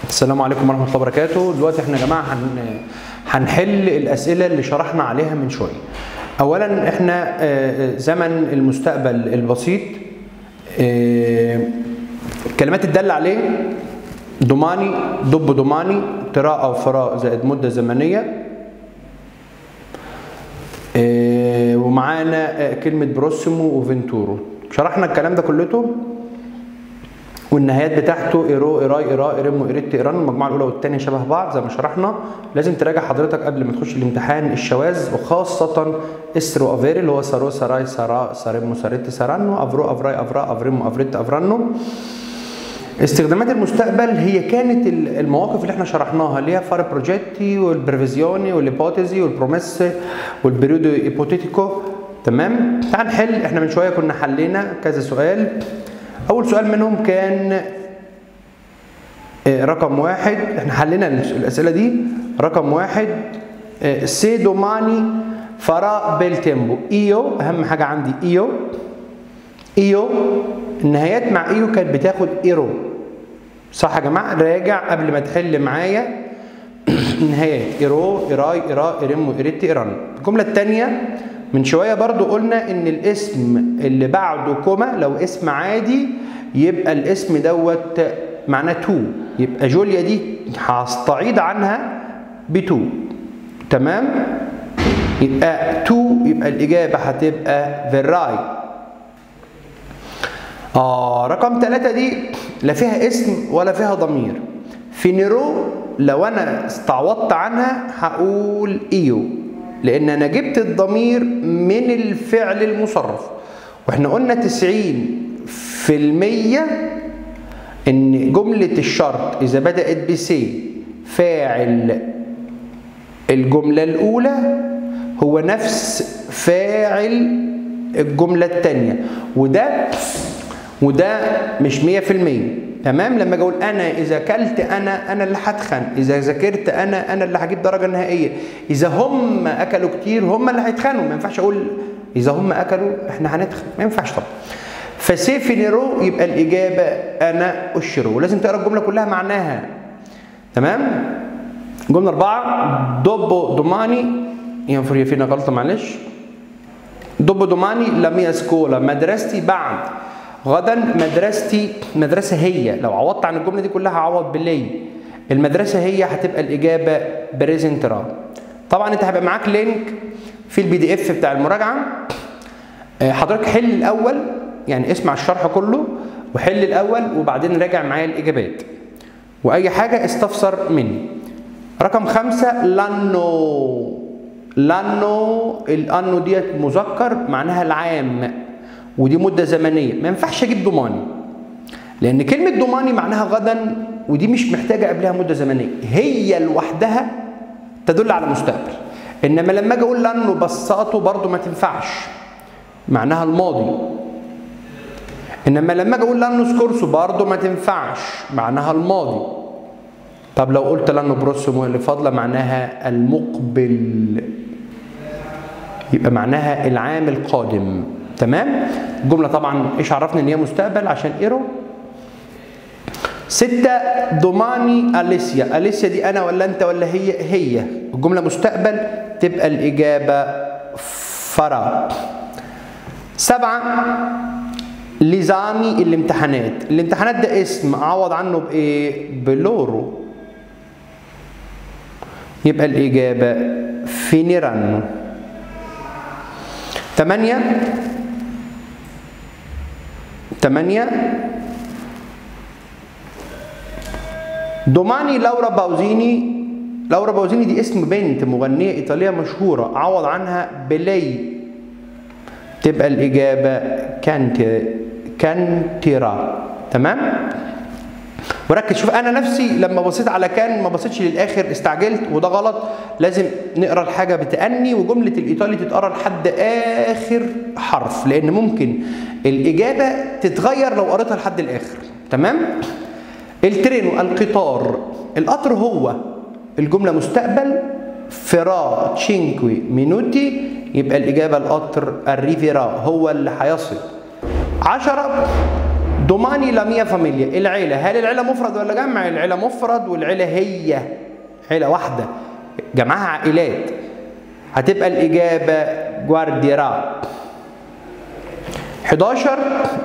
السلام عليكم ورحمه الله وبركاته دلوقتي احنا يا جماعه هن... هنحل الاسئله اللي شرحنا عليها من شويه اولا احنا آه، زمن المستقبل البسيط آه، الكلمات الداله عليه دوماني دب دوماني طراء او فراء زائد مده زمنيه آه، ومعانا آه، كلمه بروسيمو وفنتورو شرحنا الكلام ده كلته والنهايات بتاعته ايرو ايراي ايرا ايريمو ايريت ايران المجموعه الاولى والثانيه شبه بعض زي ما شرحنا لازم تراجع حضرتك قبل ما تخش الامتحان الشواذ وخاصه استرو افيري اللي هو سارو ساراي سارا ساريمو ساريتي سارانو افرو افراي افرا افريمو افريت افرانو استخدامات المستقبل هي كانت المواقف اللي احنا شرحناها اللي هي فار بروجيتي والبريفيزيوني والهيبوتيزي والبروميس والبريودو ايبوتيتيكو تمام تعال نحل احنا من شويه كنا حلينا كذا سؤال اول سؤال منهم كان آه، رقم واحد احنا حلينا الاسئله دي رقم واحد آه، سي دوماني فرا بالتيمبو ايو اهم حاجه عندي ايو ايو النهايات مع ايو كانت بتاخد ايرو صح يا جماعه راجع قبل ما تحل معايا النهايات ايرو ايراي ايرا ايريمو ايريتي ايران الجمله الثانيه من شويه برضو قلنا ان الاسم اللي بعده كوما لو اسم عادي يبقى الاسم دوت معناه تو يبقى جوليا دي هستعيض عنها بتو تمام يبقى تو يبقى الاجابه هتبقى فيراي اه رقم ثلاثة دي لا فيها اسم ولا فيها ضمير في نيرو لو انا استعوضت عنها هقول ايو لان انا جبت الضمير من الفعل المصرف واحنا قلنا 90 في المية ان جملة الشرط اذا بدأت بسي فاعل الجملة الاولى هو نفس فاعل الجملة الثانية وده وده مش 100% تمام لما اجي اقول انا اذا اكلت انا انا اللي هتخن اذا ذاكرت انا انا اللي هجيب درجه نهائيه اذا هم اكلوا كتير هم اللي هيتخنوا ما ينفعش اقول اذا هم اكلوا احنا هنتخن ما ينفعش طبعا فسيف نيرو يبقى الاجابه انا اشرو ولازم تقرا الجمله كلها معناها تمام جمله اربعه دوبو دوماني ينفر هي فينا غلطه معلش دوبو دوماني لميا سكولا مدرستي بعد غدا مدرستي مدرسه هي لو عوضت عن الجمله دي كلها هعوض باللي المدرسه هي هتبقى الاجابه بريزنت را طبعا انت هيبقى معاك لينك في البي دي اف بتاع المراجعه آه، حضرتك حل الاول يعني اسمع الشرح كله وحل الاول وبعدين راجع معايا الاجابات واي حاجه استفسر مني رقم خمسة لانو لانو الانو ديت مذكر معناها العام ودي مده زمنيه ما ينفعش اجيب ضماني لان كلمه ضماني معناها غدا ودي مش محتاجه قبلها مده زمنيه هي لوحدها تدل على مستقبل انما لما اجي اقول لانه بساطه برضو ما تنفعش معناها الماضي انما لما اجي اقول لانه سكورسو برضو ما تنفعش معناها الماضي طب لو قلت لانه بروسيمو اللي فاضله معناها المقبل يبقى معناها العام القادم تمام الجملة طبعا ايش عرفني ان هي مستقبل عشان ايرو ستة دوماني أليسيا أليسيا دي أنا ولا أنت ولا هي هي الجملة مستقبل تبقى الإجابة فرا سبعة لزامي الامتحانات الامتحانات ده اسم أعوض عنه بإيه بلورو يبقى الإجابة فينيرانو ثمانية ثمانية دوماني لورا باوزيني لورا باوزيني دي اسم بنت مغنية إيطالية مشهورة عوض عنها بلي تبقى الإجابة كانت كانتيرا تمام وركز شوف انا نفسي لما بصيت على كان ما بصيتش للاخر استعجلت وده غلط لازم نقرا الحاجه بتأني وجمله الايطالي تتقرا لحد اخر حرف لان ممكن الاجابه تتغير لو قريتها لحد الاخر تمام الترينو القطار القطر هو الجمله مستقبل فرا تشينكوي مينوتي يبقى الاجابه القطر الريفيرا هو اللي هيصل عشرة دوماني لا ميا فاميليا العيلة هل العيلة مفرد ولا جمع؟ العيلة مفرد والعيلة هي عيلة واحدة جمعها عائلات هتبقى الإجابة جوارديرا 11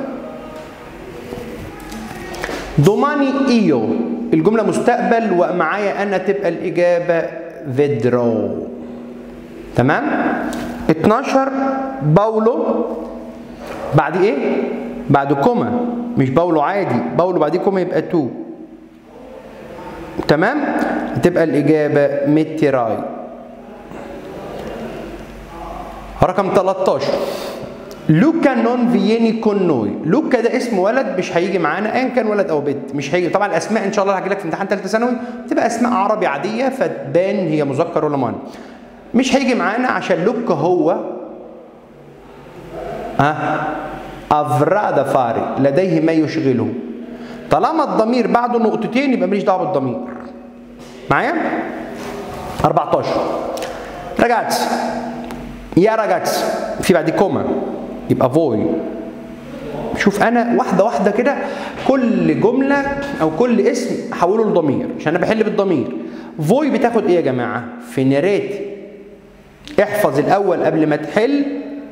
دوماني إيو الجملة مستقبل ومعايا أنا تبقى الإجابة فيدرو تمام 12 باولو بعد إيه؟ بعد كوما مش باولو عادي باولو بعديه كوما يبقى تو تمام تبقى الإجابة ميتيراي رقم 13 لوكا نون فييني كون نوي لوكا ده اسم ولد مش هيجي معانا ايا كان ولد او بنت مش هيجي طبعا الاسماء ان شاء الله هجي لك في امتحان ثالثه ثانوي تبقى اسماء عربي عاديه فتبان هي مذكر ولا مؤنث مش هيجي معانا عشان لوكا هو ها افراد فاري لديه ما يشغله طالما الضمير بعده نقطتين يبقى ماليش دعوه بالضمير معايا 14 رجعت يا رجعت في بعد كوما يبقى فوي شوف انا واحده واحده كده كل جمله او كل اسم احوله لضمير عشان انا بحل بالضمير فوي بتاخد ايه يا جماعه فينيريتي احفظ الاول قبل ما تحل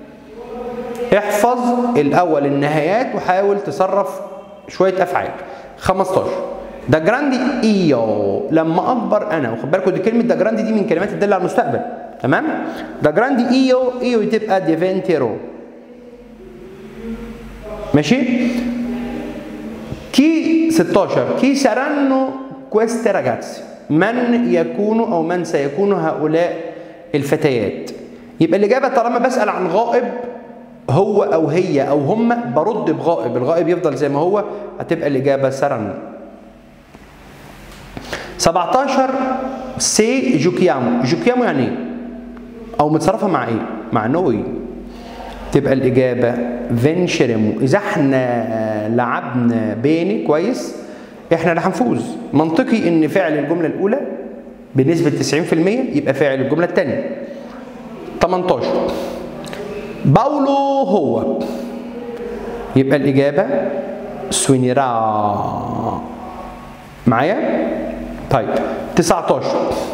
احفظ الاول النهايات وحاول تصرف شويه افعال 15 ده جراندي ايو لما اكبر انا وخد بالكم دي كلمه ده جراندي دي من كلمات تدل على المستقبل تمام ده جراندي ايو ايو تبقى ديفنتيرو ماشي كي 16 كي سارانو كويستي راجاتسي من يكون او من سيكون هؤلاء الفتيات يبقى الاجابه طالما بسال عن غائب هو او هي او هم برد بغائب الغائب يفضل زي ما هو هتبقى الاجابه سارانو 17 سي جوكيامو جوكيامو يعني ايه او متصرفه مع ايه مع نوي تبقى الاجابه فينشرمو اذا احنا لعبنا بيني كويس احنا اللي هنفوز منطقي ان فعل الجمله الاولى بنسبه 90% يبقى فاعل الجمله الثانيه 18 باولو هو يبقى الاجابه سوينيرا معايا طيب 19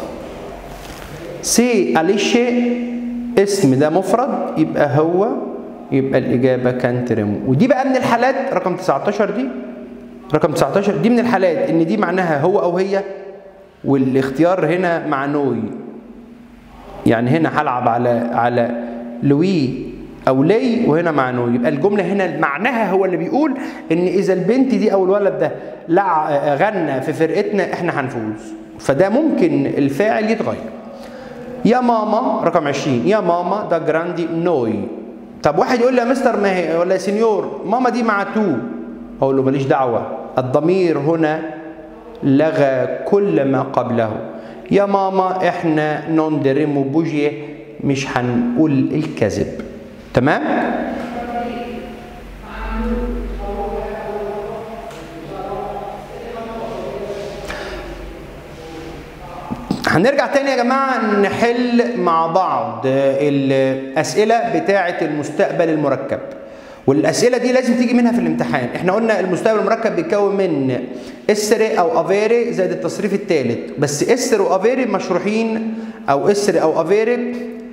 سي أليشي اسم ده مفرد يبقى هو يبقى الإجابة كانترمو ودي بقى من الحالات رقم 19 دي رقم 19 دي من الحالات إن دي معناها هو أو هي والاختيار هنا معنوي يعني هنا هلعب على على لوي او لي وهنا معنوي يبقى الجمله هنا معناها هو اللي بيقول ان اذا البنت دي او الولد ده لع غنى في فرقتنا احنا هنفوز فده ممكن الفاعل يتغير يا ماما رقم 20 يا ماما ده جراندي نوي طب واحد يقول لي يا مستر ما هي ولا يا سنيور ماما دي مع تو اقول له ماليش دعوه الضمير هنا لغى كل ما قبله يا ماما احنا نون دريمو بوجيه مش هنقول الكذب تمام هنرجع تاني يا جماعة نحل مع بعض الأسئلة بتاعة المستقبل المركب والأسئلة دي لازم تيجي منها في الامتحان احنا قلنا المستقبل المركب بيتكون من اسر أو أفيري زائد التصريف الثالث بس اسر وأفيري مشروحين أو اسر أو أفيري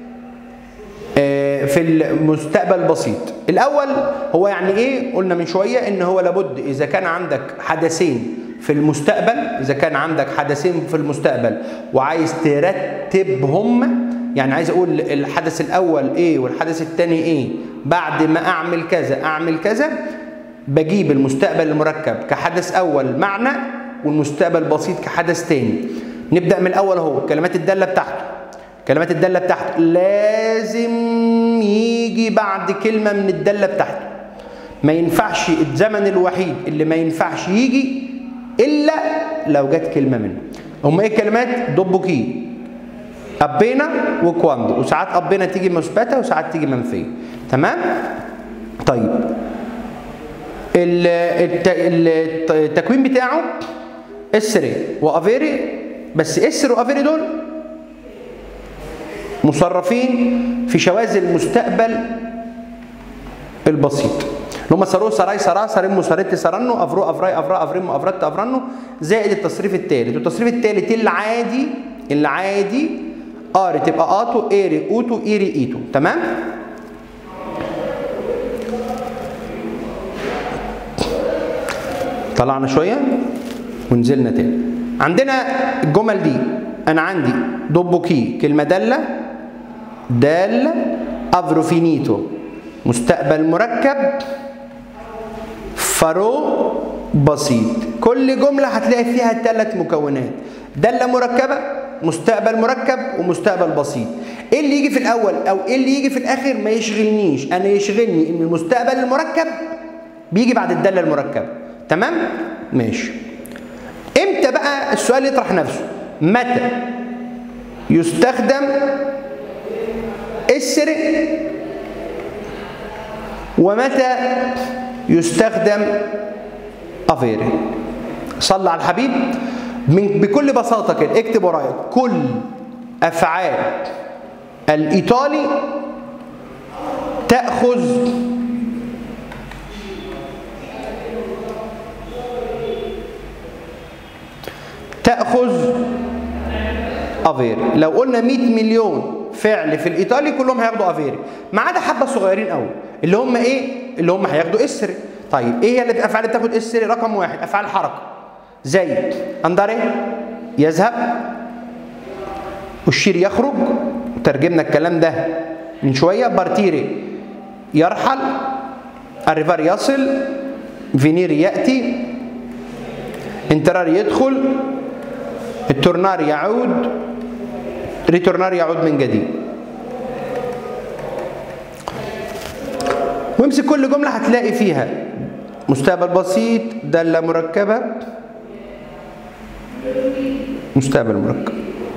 في المستقبل البسيط الاول هو يعني ايه قلنا من شويه ان هو لابد اذا كان عندك حدثين في المستقبل اذا كان عندك حدثين في المستقبل وعايز ترتبهم يعني عايز اقول الحدث الاول ايه والحدث الثاني ايه بعد ما اعمل كذا اعمل كذا بجيب المستقبل المركب كحدث اول معنى والمستقبل البسيط كحدث ثاني نبدا من الاول اهو الكلمات الداله بتاعته كلمات الداله بتاعته لازم يجي بعد كلمه من الداله بتاعته ما ينفعش الزمن الوحيد اللي ما ينفعش يجي الا لو جت كلمه منه هم ايه الكلمات دوبوكي ابينا وكواندو وساعات ابينا تيجي مثبته وساعات تيجي منفيه تمام طيب التكوين بتاعه اسري وافيري بس اسر وافيري دول مصرفين في شواذ المستقبل البسيط اللي هم سارو سراي سرا سارمو سارت سرنو افرو افراي افرا افريمو افرت افرنو زائد التصريف الثالث والتصريف الثالث العادي العادي ار تبقى اتو ايري اوتو ايري ايتو تمام طلعنا شويه ونزلنا تاني عندنا الجمل دي انا عندي دوبوكي كلمه داله دال افرو فينيتو مستقبل مركب فرو بسيط كل جمله هتلاقي فيها ثلاث مكونات داله مركبه مستقبل مركب ومستقبل بسيط ايه اللي يجي في الاول او ايه اللي يجي في الاخر ما يشغلنيش انا يشغلني ان المستقبل المركب بيجي بعد الداله المركبه تمام ماشي امتى بقى السؤال يطرح نفسه متى يستخدم السرق ومتى يستخدم افيري صلى على الحبيب من بكل بساطه كده اكتب ورايا كل افعال الايطالي تاخذ تاخذ افيري لو قلنا 100 مليون فعل في الايطالي كلهم هياخدوا افيري ما عدا حبه صغيرين قوي اللي هم ايه اللي هم هياخدوا اسري طيب ايه هي الافعال اللي بتاخد اسري رقم واحد افعال حركه زي انداري يذهب والشير يخرج ترجمنا الكلام ده من شويه بارتيري يرحل الريفار يصل فينيري ياتي انترار يدخل التورنار يعود ريتورنار يعود من جديد وامسك كل جمله هتلاقي فيها مستقبل بسيط داله مركبه مستقبل مركب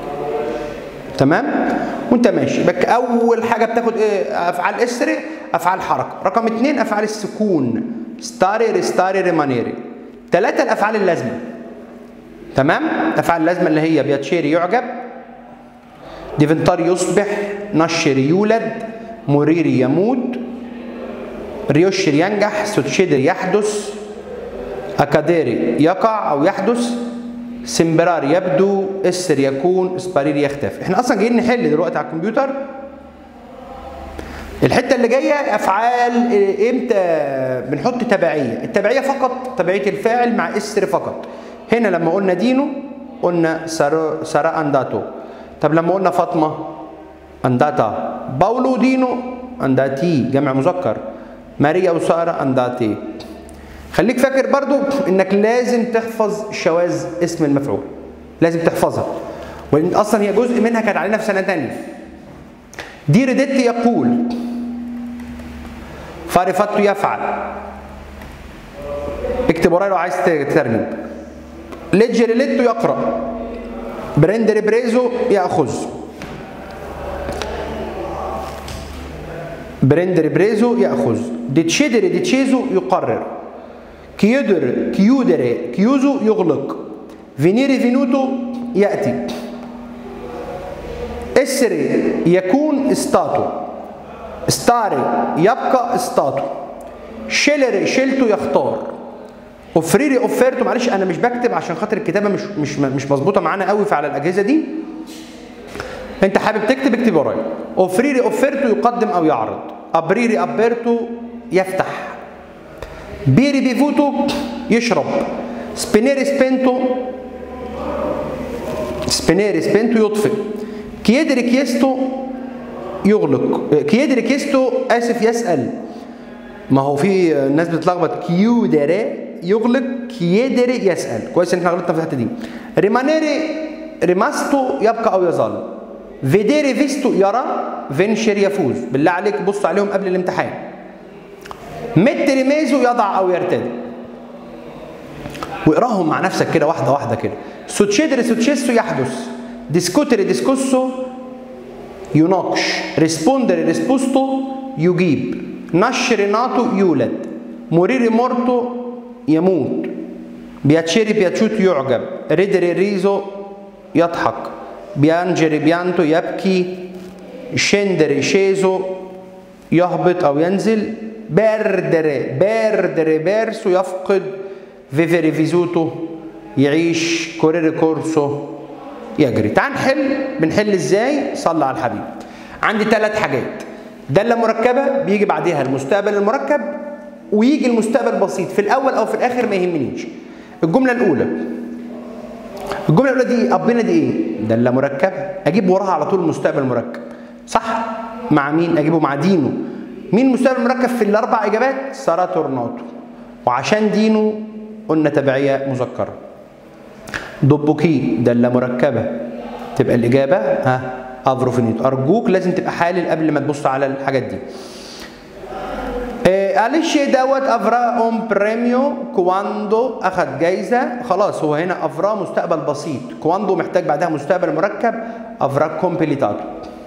تمام وانت ماشي بك اول حاجه بتاخد ايه افعال اسري افعال حركه رقم اثنين افعال السكون ستاري ريستاري ريمانيري ثلاثه الافعال اللازمه تمام الافعال اللازمه اللي هي بياتشيري يعجب ديفنتار يصبح نشر يولد مريري يموت ريوشر ينجح سوتشيدر يحدث أكاديري يقع أو يحدث سمبرار يبدو اسر يكون سبارير يختفي احنا اصلا جايين نحل دلوقتي على الكمبيوتر الحته اللي جايه افعال امتى بنحط تبعيه التبعيه فقط تبعيه الفاعل مع اسر فقط هنا لما قلنا دينو قلنا سارا سارا انداتو طب لما قلنا فاطمه انداتا باولو دينو انداتي جمع مذكر ماريا وساره انداتي خليك فاكر برضو انك لازم تحفظ شواذ اسم المفعول لازم تحفظها وان اصلا هي جزء منها كانت علينا في سنه ثانيه دي ريديتي يقول فارفتو يفعل اكتب ورايا لو عايز تترجم ليتجريليتو يقرا بريندر بريزو ياخذ بريندر بريزو ياخذ ديتشيدري ديتشيزو يقرر كيودر كيودري كيوزو يغلق فينيري فينوتو ياتي اسري يكون استاتو ستاري يبقى استاتو شيلري شيلتو يختار اوفريري اوفيرتو معلش انا مش بكتب عشان خاطر الكتابه مش مش مش مظبوطه معانا قوي فعلى الاجهزه دي انت حابب تكتب اكتب ورايا اوفريري اوفيرتو يقدم او يعرض ابريري ابيرتو يفتح بيري بيفوتو يشرب سبينيري سبينتو سبينيري سبينتو يطفئ كيدري كيستو يغلق كيدري كيستو اسف يسال ما هو في ناس بتتلخبط كيودري يغلق كيدري يسال كويس ان احنا غلطنا في الحته دي ريمانيري ريماستو يبقى او يظل فيديري فيستو يرى فينشر يفوز بالله عليك بص عليهم قبل الامتحان متر ميزو يضع او يرتدي واقراهم مع نفسك كده واحده واحده كده سوتشيدري سوتشيسو يحدث ديسكوتري ديسكوسو يناقش ريسبوندري ريسبوستو يجيب نشر ناتو يولد موريري مورتو يموت بياتشيري بياتشوت يعجب ريدري ريزو يضحك بيانجري بيانتو يبكي شندري شيزو يهبط او ينزل perdere perdere perso يفقد vivere vissuto يعيش correre corso يجري تعال نحل بنحل ازاي صلى على الحبيب عندي ثلاث حاجات دالة مركبة بيجي بعدها المستقبل المركب ويجي المستقبل بسيط في الأول أو في الآخر ما يهمنيش الجملة الأولى الجملة الأولى دي أبنا دي إيه؟ دالة مركبة أجيب وراها على طول المستقبل المركب صح؟ مع مين؟ أجيبه مع دينو مين المستقبل المركب في الأربع إجابات؟ سارة تورناتو وعشان دينو قلنا تبعية مذكرة دوبوكي دالة مركبة تبقى الإجابة ها افروفينيتو أرجوك لازم تبقى حالل قبل ما تبص على الحاجات دي أليشي دوت افرا اون بريميو كواندو اخذ جايزه خلاص هو هنا افرا مستقبل بسيط كواندو محتاج بعدها مستقبل مركب افرا كومبليتاتو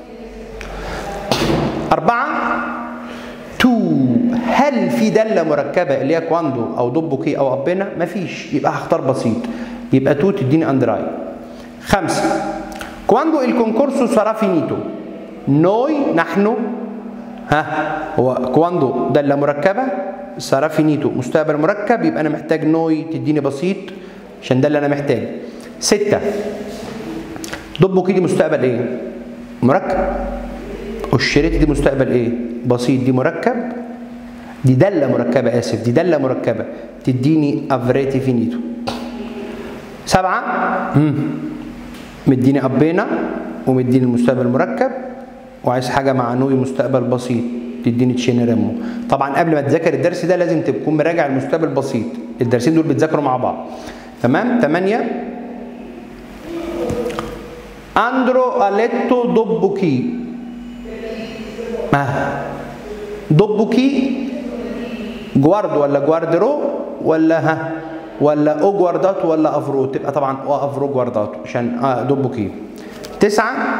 أربعة تو هل في دالة مركبة اللي هي كواندو أو دوبوكي أو أبنا؟ مفيش يبقى هختار بسيط يبقى تو تديني أندراي خمسة كواندو الكونكورسو سارا فينيتو نوي نحن ها هو كواندو دالة مركبة سارا فينيتو مستقبل مركب يبقى أنا محتاج نوي تديني بسيط عشان ده اللي أنا محتاجه ستة دوبوكي دي مستقبل إيه؟ مركب والشريط دي مستقبل ايه؟ بسيط دي مركب دي دالة مركبة آسف دي دالة مركبة تديني افريتي فينيتو سبعة مم. مديني أبينا ومديني المستقبل مركب وعايز حاجة مع نوي مستقبل بسيط تديني تشينيريمو طبعا قبل ما تذاكر الدرس ده لازم تكون مراجع المستقبل بسيط الدرسين دول بيتذاكروا مع بعض تمام ثمانية اندرو اليتو دوبوكي ما دوبوكي جواردو ولا جواردرو ولا ها ولا او جواردات ولا افرو تبقى طبعا او افرو جواردات عشان اه دوبوكي تسعة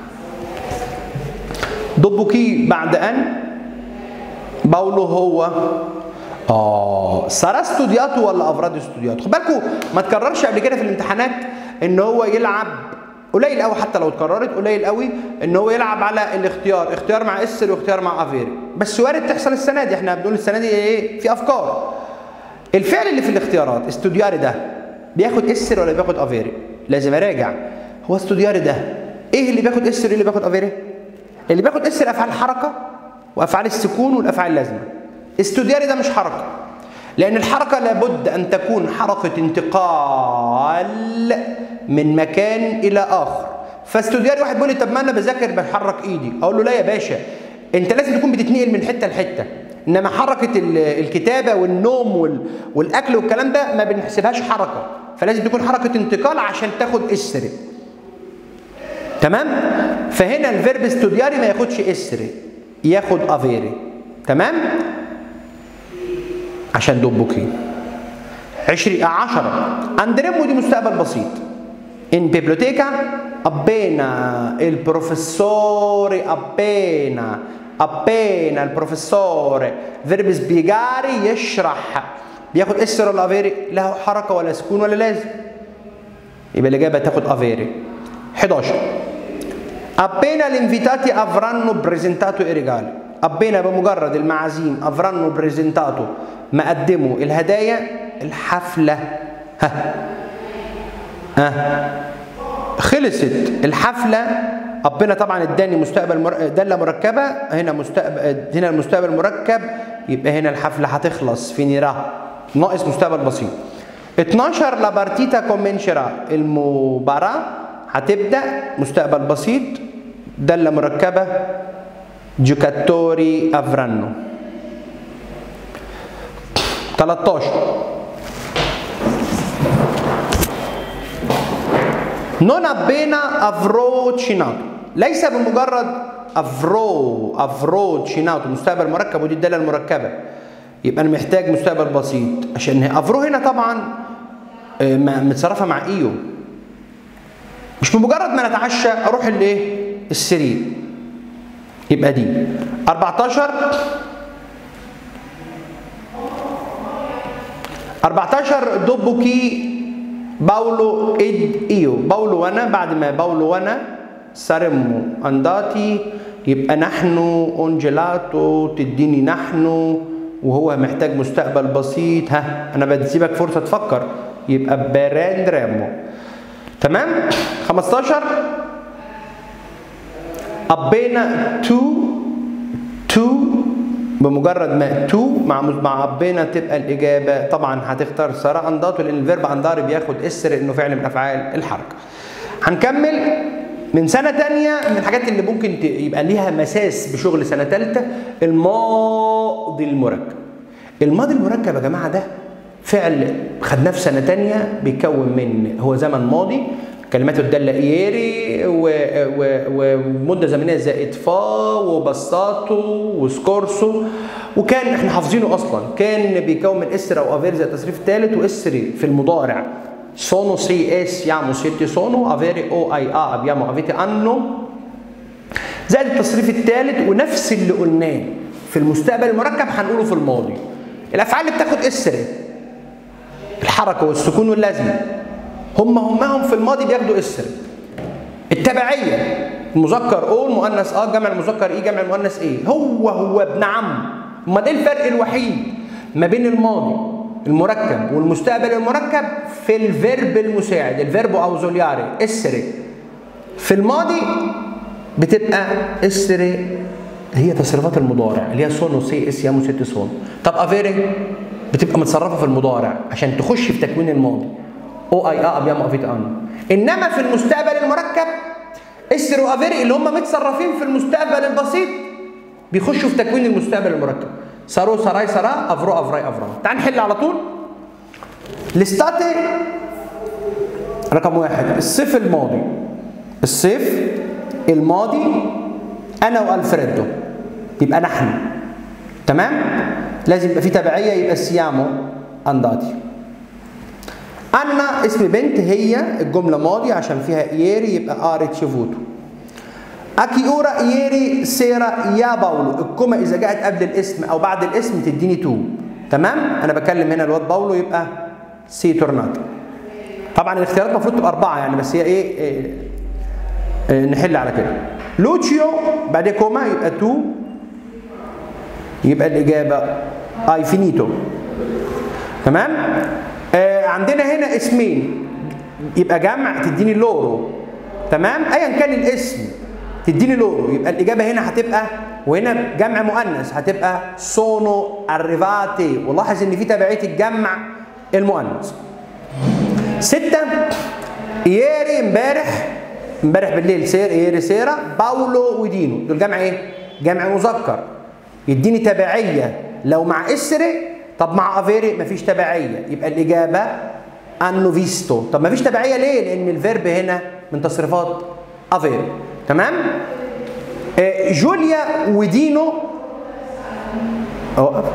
دوبوكي بعد ان باولو هو اه سارا استودياتو ولا افراد استودياتو خد بالكم ما تكررش قبل كده في الامتحانات ان هو يلعب قليل قوي حتى لو اتكررت قليل قوي ان هو يلعب على الاختيار اختيار مع اسر واختيار مع افيري بس وارد تحصل السنه دي احنا بنقول السنه دي ايه في افكار الفعل اللي في الاختيارات استودياري ده بياخد اسر ولا بياخد افيري لازم اراجع هو استودياري ده ايه اللي بياخد اسر وايه اللي بياخد افيري اللي بياخد اسر افعال الحركه وافعال السكون والافعال اللازمه استودياري ده مش حركه لان الحركه لابد ان تكون حركه انتقال من مكان الى اخر فاستودياري واحد بيقول لي طب ما انا بذاكر بحرك ايدي اقول له لا يا باشا انت لازم تكون بتتنقل من حته لحته انما حركه الكتابه والنوم وال... والاكل والكلام ده ما بنحسبهاش حركه فلازم تكون حركه انتقال عشان تاخد اسر تمام فهنا الفيرب استودياري ما ياخدش اسر ياخد افيري تمام عشان دوبوكي 20 10 اندريمو دي مستقبل بسيط in biblioteca appena il professore appena appena il professore verbo spiegare يشرح بياخد اسر ولا افيري له حركه ولا سكون ولا لازم يبقى الاجابه تاخد افيري 11 appena gli invitati avranno presentato i regali appena بمجرد المعازيم avranno presentato ما قدموا الهدايا الحفله ها ها خلصت الحفله ربنا طبعا اداني مستقبل مر... داله مركبه هنا مستقبل هنا المستقبل مركب يبقى هنا الحفله هتخلص في نيرا ناقص مستقبل بسيط 12 لا بارتيتا كومنشرا المباراه هتبدا مستقبل بسيط داله مركبه جوكاتوري افرانو 13 non appena avrò cinato ليس بمجرد افرو افرو cinato مستقبل مركب ودي الداله المركبه يبقى انا محتاج مستقبل بسيط عشان افرو هنا طبعا متصرفه مع ايو مش بمجرد ما نتعشى اروح الايه السرير يبقى دي 14 14 دوبوكي باولو ed io باولو وانا بعد ما باولو وانا saremmo andati يبقى نحن اونجيلاتو تديني نحن وهو محتاج مستقبل بسيط ها انا بسيبك فرصه تفكر يبقى براندريمو تمام 15 قبينا تو تو بمجرد ما تو مع مع قبينا تبقى الاجابه طبعا هتختار ساره انداتو لان الفيرب اندار بياخد اس لانه فعل من افعال الحركه هنكمل من سنة تانية من الحاجات اللي ممكن يبقى ليها مساس بشغل سنة تالتة الماضي المركب. الماضي المركب يا جماعة ده فعل خدناه في سنة تانية بيتكون من هو زمن ماضي كلماته الدالة إيري ومدة زمنية زائد فا وبساطو وسكورسو وكان احنا حافظينه أصلا كان بيكون من اسر أو أفير زي التصريف الثالث واسري في المضارع sono sei e siamo siete sono avere o ai a abbiamo avete hanno زائد التصريف الثالث ونفس اللي قلناه في المستقبل المركب هنقوله في الماضي الافعال اللي بتاخد اسر الحركه والسكون واللازمه هم همهم في الماضي بياخدوا اسر التبعيه المذكر او المؤنث اه جمع المذكر ايه جمع المؤنث ايه هو هو ابن عم امال ايه الفرق الوحيد ما بين الماضي المركب والمستقبل المركب في الفيرب المساعد الفيرب اوزولياري اسري في الماضي بتبقى اسري هي تصريفات المضارع اللي هي سونو سي اس يامو ست سون طب افيري بتبقى متصرفه في المضارع عشان تخش في تكوين الماضي او اي ا ابيامو افيت ان انما في المستقبل المركب اسر وافيري اللي هم متصرفين في المستقبل البسيط بيخشوا في تكوين المستقبل المركب سارو سراي سرا افرو افراي افرا تعال نحل على طول الاستاتي رقم واحد الصيف الماضي الصيف الماضي انا والفريدو يبقى نحن تمام لازم يبقى في تبعيه يبقى سيامو انداتي انا اسم بنت هي الجمله ماضي عشان فيها ايري يبقى اري تشيفوتو اكي اورا ايري سيرا يا باولو الكوما اذا جاءت قبل الاسم او بعد الاسم تديني تو تمام انا بكلم هنا الواد باولو يبقى سي تورناتو طبعا الاختيارات المفروض تبقى اربعه يعني بس هي ايه, إيه, إيه نحل على كده لوتشيو بعد كوما يبقى تو يبقى الاجابه اي فينيتو تمام آه عندنا هنا اسمين يبقى جمع تديني لورو تمام ايا كان الاسم تديني لورو يبقى الاجابه هنا هتبقى وهنا جمع مؤنث هتبقى سونو اريفاتي ولاحظ ان في تبعيه الجمع المؤنث ستة ايري امبارح امبارح بالليل سير ايري سيرا باولو ودينو دول جمع ايه؟ جمع مذكر يديني تبعيه لو مع اسري طب مع افيري مفيش تبعيه يبقى الاجابه انو فيستو طب مفيش تبعيه ليه؟ لان الفيرب هنا من تصريفات افيري تمام؟ آه جوليا ودينو اوقف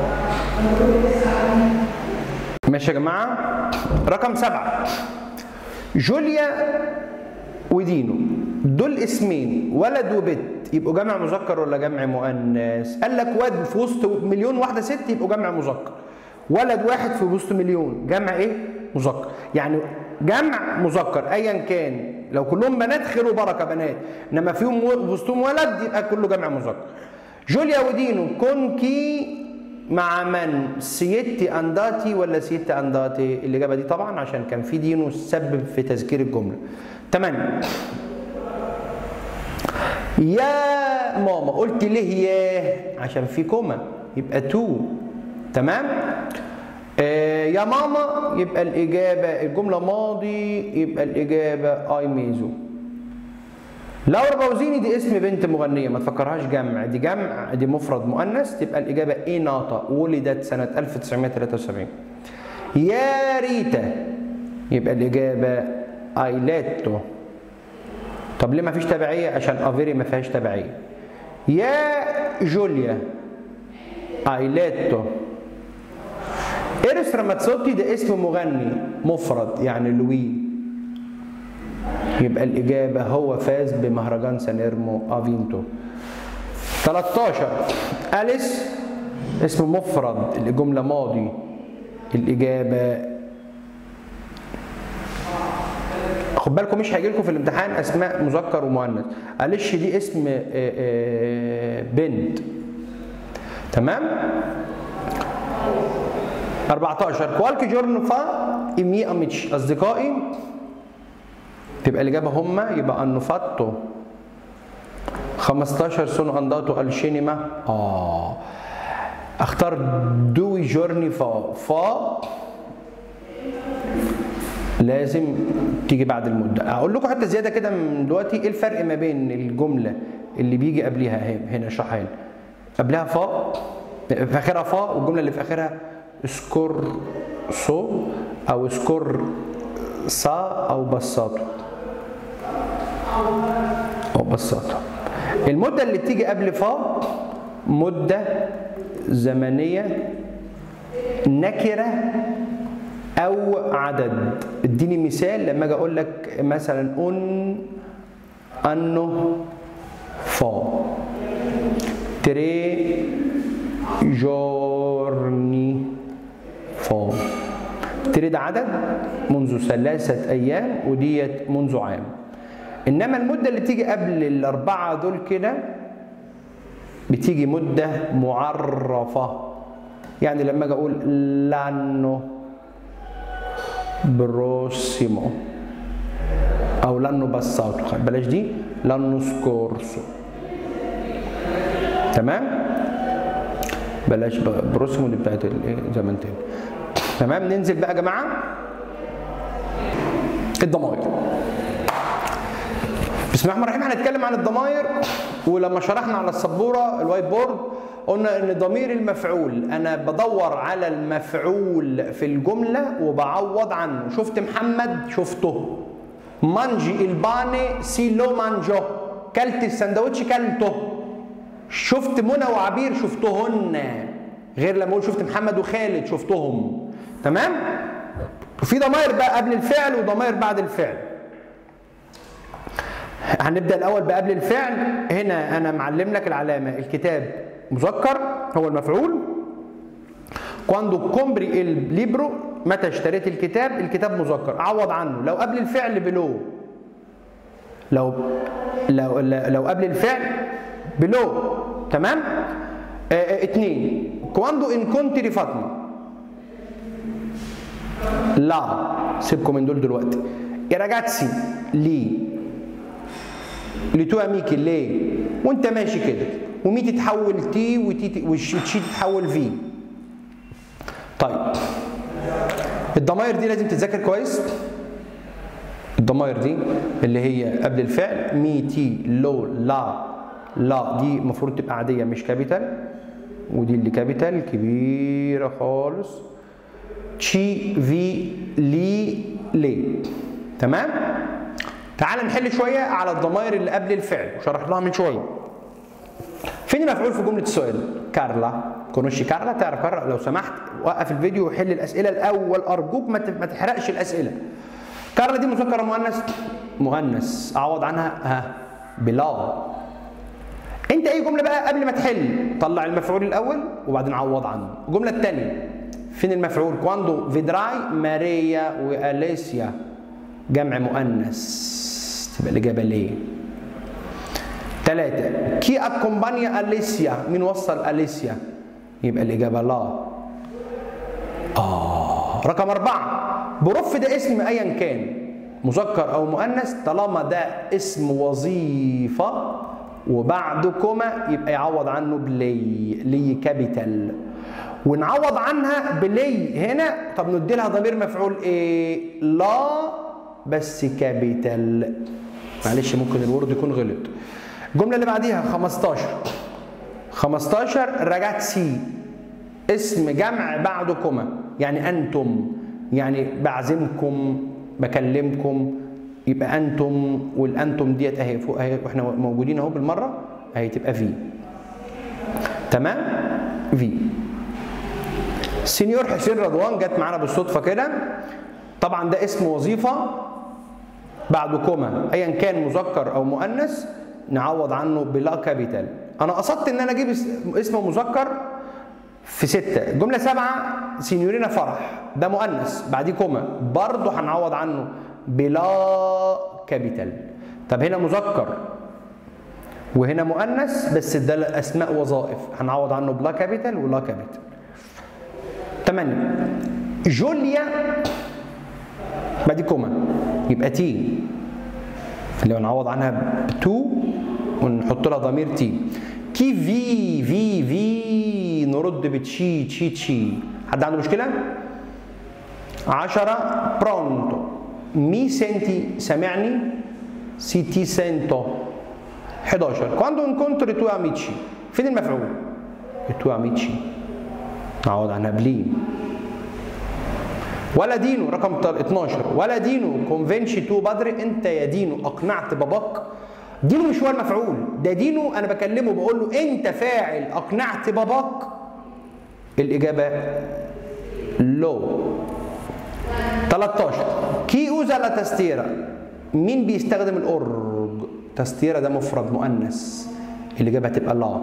ماشي يا جماعه رقم سبعه جوليا ودينو دول اسمين ولد وبنت يبقوا جمع مذكر ولا جمع مؤنث قال لك واد في وسط مليون واحده ست يبقوا جمع مذكر ولد واحد في وسط مليون جمع ايه مذكر يعني جمع مذكر ايا كان لو كلهم بنات خير وبركه بنات انما فيهم وسطهم ولد يبقى كله جمع مذكر جوليا ودينو كونكي مع من سيتي انداتي ولا سيتي انداتي الاجابه دي طبعا عشان كان في دينو سبب في تذكير الجمله 8 يا ماما قلت ليه يا عشان في كوما يبقى تو تمام آه يا ماما يبقى الإجابة الجملة ماضي يبقى الإجابة أي ميزو لورا باوزيني دي اسم بنت مغنية ما تفكرهاش جمع دي جمع دي مفرد مؤنث تبقى الإجابة إيناطا ولدت سنة 1973 يا ريتا يبقى الإجابة ايلاتو طب ليه ما فيش تبعيه عشان افيري ما فيهاش تبعيه يا جوليا ايلاتو ايرس راماتسوتي ده اسم مغني مفرد يعني لوي يبقى الإجابة هو فاز بمهرجان سانيرمو افينتو 13 أليس اسم مفرد الجملة ماضي الإجابة خد بالكم مش هيجي لكم في الامتحان اسماء مذكر ومؤنث معلش دي اسم آه، آه، بنت تمام 14 كوالكي جورن فا إمي أميتش أصدقائي تبقى الإجابة هما يبقى أنو فاتو 15 سنة أنداتو الشينما آه اختار دوي جورني فا فا لازم تيجي بعد المدة أقول لكم حتى زيادة كده من دلوقتي إيه الفرق ما بين الجملة اللي بيجي قبلها اهي هنا اشرحها هنا قبلها فا في آخرها فا والجملة اللي في آخرها سكور سو أو سكور سا أو بساطو أو بساطو المدة اللي بتيجي قبل فا مدة زمنية نكرة أو عدد اديني مثال لما أجي أقول لك مثلا أن أنه فا تري جورني فا تري ده عدد منذ ثلاثة أيام وديت منذ عام إنما المدة اللي تيجي قبل الأربعة دول كده بتيجي مدة معرفة يعني لما أجي أقول لانو بروسيمو أو لانو باساتو بلاش دي لانو سكورسو تمام بلاش ب- بروسيمو دي بتاعت الايه زمان تاني تمام ننزل بقى يا جماعه الضمائر بسم الله الرحمن الرحيم هنتكلم عن الضمائر ولما شرحنا على السبوره الوايت بورد قلنا ان ضمير المفعول انا بدور على المفعول في الجمله وبعوض عنه شفت محمد شفته مانجي الباني سيلو مانجو كلت السندوتش كلته شفت منى وعبير شفتهن غير لما اقول شفت محمد وخالد شفتهم تمام وفي ضمائر بقى قبل الفعل وضمائر بعد الفعل هنبدا الاول بقبل الفعل هنا انا معلم لك العلامه الكتاب مذكر هو المفعول كواندو كومبري الليبرو متى اشتريت الكتاب الكتاب مذكر عوض عنه لو قبل الفعل بلو لو لو لو قبل الفعل بلو تمام آه آه اتنين كواندو ان كنت فاطمه لا سيبكم من دول دلوقتي يا راجاتسي لي لتو اميكي ليه وانت ماشي كده ومي تتحول تي وتي وتشي تتحول في طيب الضمائر دي لازم تتذاكر كويس الضمائر دي اللي هي قبل الفعل مي تي لو لا لا دي المفروض تبقى عاديه مش كابيتال ودي اللي كابيتال كبيره خالص تشي في لي لي تمام تعال نحل شويه على الضمائر اللي قبل الفعل شرحناها من شويه فين المفعول في جمله السؤال كارلا كونوشي كارلا تعرف كارلا لو سمحت وقف الفيديو وحل الاسئله الاول ارجوك ما ت- ما تحرقش الاسئله كارلا دي مذكر ولا مؤنث مؤنث اعوض عنها ها بلا انت اي جمله بقى قبل ما تحل طلع المفعول الاول وبعدين عوض عنه الجمله الثانيه فين المفعول كواندو فيدراي ماريا واليسيا جمع مؤنث تبقى الاجابه ليه ثلاثة كي اكومبانيا اليسيا مين وصل اليسيا يبقى الاجابه لا اه رقم أربعة برف ده اسم ايا كان مذكر او مؤنث طالما ده اسم وظيفه وبعد كوما يبقى يعوض عنه بلي لي كابيتال ونعوض عنها بلي هنا طب ندي لها ضمير مفعول ايه لا بس كابيتال معلش ممكن الورد يكون غلط الجمله اللي بعديها 15 15 راجاتسي اسم جمع بعد كوما يعني انتم يعني بعزمكم بكلمكم يبقى انتم والانتم ديت اهي فوق اهي واحنا موجودين اهو بالمره اهي تبقى في تمام في سينيور حسين رضوان جت معانا بالصدفه كده طبعا ده اسم وظيفه بعد كوما ايا كان مذكر او مؤنث نعوض عنه بلا كابيتال انا قصدت ان انا اجيب اس- اسم مذكر في ستة الجملة سبعة سينيورينا فرح ده مؤنث بعديه كوما برضه هنعوض عنه بلا كابيتال طب هنا مذكر وهنا مؤنث بس ده اسماء وظائف هنعوض عنه بلا كابيتال ولا كابيتال 8 جوليا بعد كوما يبقى تي اللي هنعوض عنها تو ونحط لها ضمير تي كي في في في نرد بتشي تشي تشي حد عنده مشكله 10 برونتو مي سنتي سامعني سي تي سنتو 11 quando incontro i tuoi amici فين المفعول i tuoi amici نعوض عنها بلي ولا دينو رقم 12 ولا دينو كونفنشي تو بدري انت يا دينو اقنعت باباك دينو مش هو المفعول ده دينو انا بكلمه بقول له انت فاعل اقنعت باباك الاجابه لو 13 كي اوزا لا تستيرا مين بيستخدم الاورج تستيرا ده مفرد مؤنث الاجابه هتبقى لا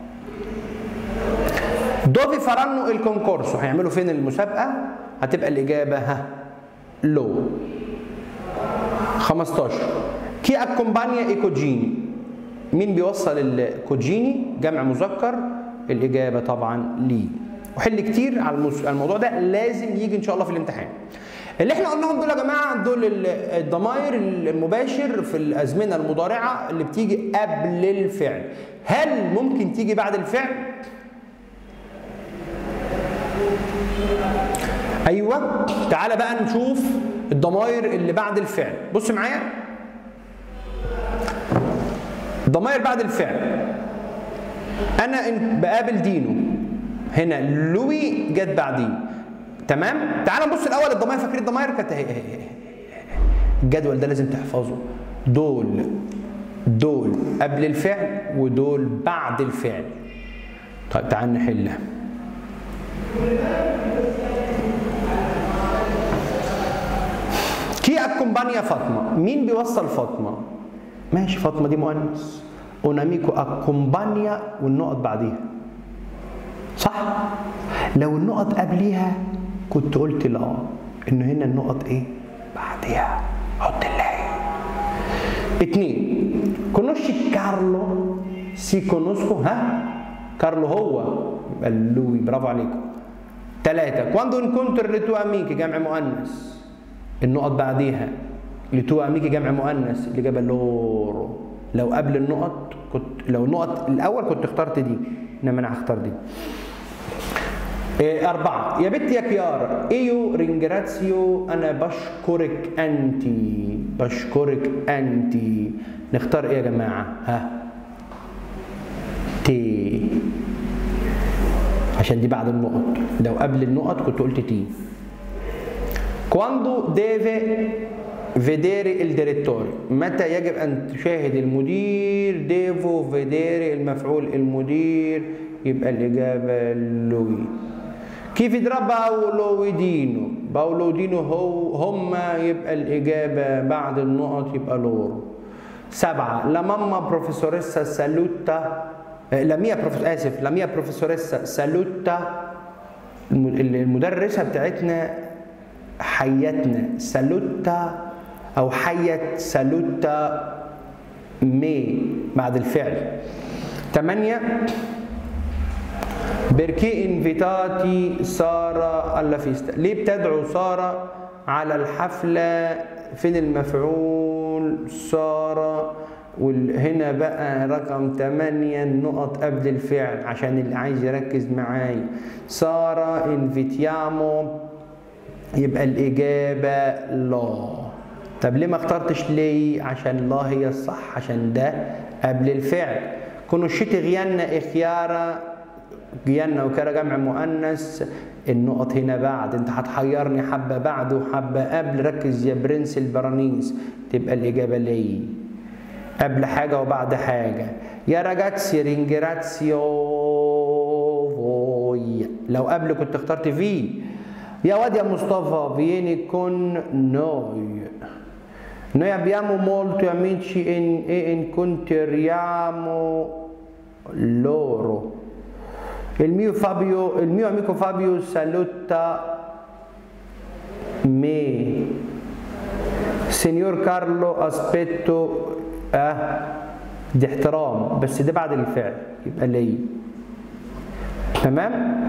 دوفي فرانو الكونكورسو هيعملوا فين المسابقه هتبقى الاجابه ها لو 15 كي اكومبانيا ايكوجيني مين بيوصل الكوجيني جمع مذكر الاجابه طبعا لي وحل كتير على الموضوع ده لازم يجي ان شاء الله في الامتحان اللي احنا قلناهم دول يا جماعه دول الضمائر المباشر في الازمنه المضارعه اللي بتيجي قبل الفعل هل ممكن تيجي بعد الفعل ايوه تعالى بقى نشوف الضمائر اللي بعد الفعل بص معايا ضمائر بعد الفعل انا بقابل دينو هنا لوي جت بعديه تمام تعال نبص الاول الضمائر فاكرين الضمائر كانت اهي الجدول ده لازم تحفظه دول دول قبل الفعل ودول بعد الفعل طيب تعال نحلها كي اكومبانيا فاطمه مين بيوصل فاطمه ماشي فاطمه دي مؤنث اوناميكو اكومبانيا والنقط بعديها صح لو النقط قبليها كنت قلت لا انه هنا النقط ايه بعديها حط اللاي اتنين كونوشي كارلو سي كونوسكو ها كارلو هو يبقى لوي برافو عليكم ثلاثة كواندو انكونتر لتو اميكي جمع مؤنث النقط بعديها لتو اميكي جمع مؤنث اللي جاب لورو لو قبل النقط كنت لو النقط الاول كنت اخترت دي انما انا هختار دي إيه أربعة يا بنت يا كيارا إيو رينجراتسيو أنا بشكرك أنتي بشكرك أنتي نختار إيه يا جماعة ها تي عشان دي بعد النقط لو قبل النقط كنت قلت تي كواندو ديفي فيديري الديريتوري متى يجب أن تشاهد المدير ديفو فيديري المفعول المدير يبقى الإجابة لوي كيف يضرب باولو ودينو باولو ودينو هو هما يبقى الإجابة بعد النقط يبقى لورو سبعة لا ماما بروفيسوريسا سالوتا لا ميا بروفيس آسف لا ميا بروفيسوريسا سالوتا المدرسة بتاعتنا حيتنا سالوتا أو حيت سالوتا مي بعد الفعل ثمانية بركي انفيتاتي سارة alla فيستا ليه بتدعو سارة على الحفلة فين المفعول سارة وهنا بقى رقم 8 النقط قبل الفعل عشان اللي عايز يركز معايا سارة انفيتيامو يبقى الإجابة لا طب ليه ما اخترتش ليه عشان لا هي الصح عشان ده قبل الفعل كونوشيتي غيانا اخيارا جيانا وكرا جمع مؤنث النقط هنا بعد انت هتحيرني حبه بعد وحبه قبل ركز يا برنس البرانيس تبقى الاجابه ليه قبل حاجه وبعد حاجه يا راجاتسي رينجراتسيو فوي لو قبل كنت اخترت في يا واد يا مصطفى فيني كون نوي Noi abbiamo molti amici in, e incontriamo loro. Il mio, Fabio, il mio amico Fabio saluta me. سينيور كارلو اسبيتو اه دي احترام بس ده بعد الفعل يبقى لي تمام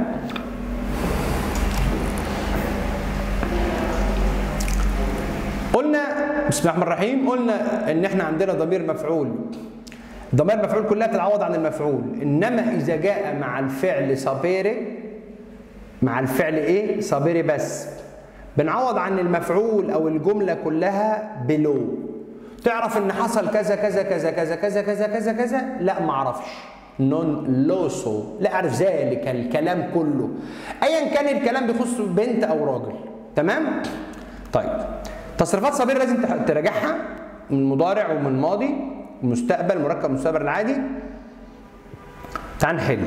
قلنا بسم الله الرحمن الرحيم قلنا ان احنا عندنا ضمير مفعول ضمير مفعول كلها بتتعوض عن المفعول انما اذا جاء مع الفعل صابيري مع الفعل ايه صابيري بس بنعوض عن المفعول او الجمله كلها بلو تعرف ان حصل كذا كذا كذا كذا كذا كذا كذا كذا لا ما اعرفش نون لوسو لا اعرف ذلك الكلام كله ايا كان الكلام بيخص بنت او راجل تمام طيب تصريفات صابير لازم تراجعها من مضارع ومن ماضي ومستقبل مركب مستقبل العادي تعال نحل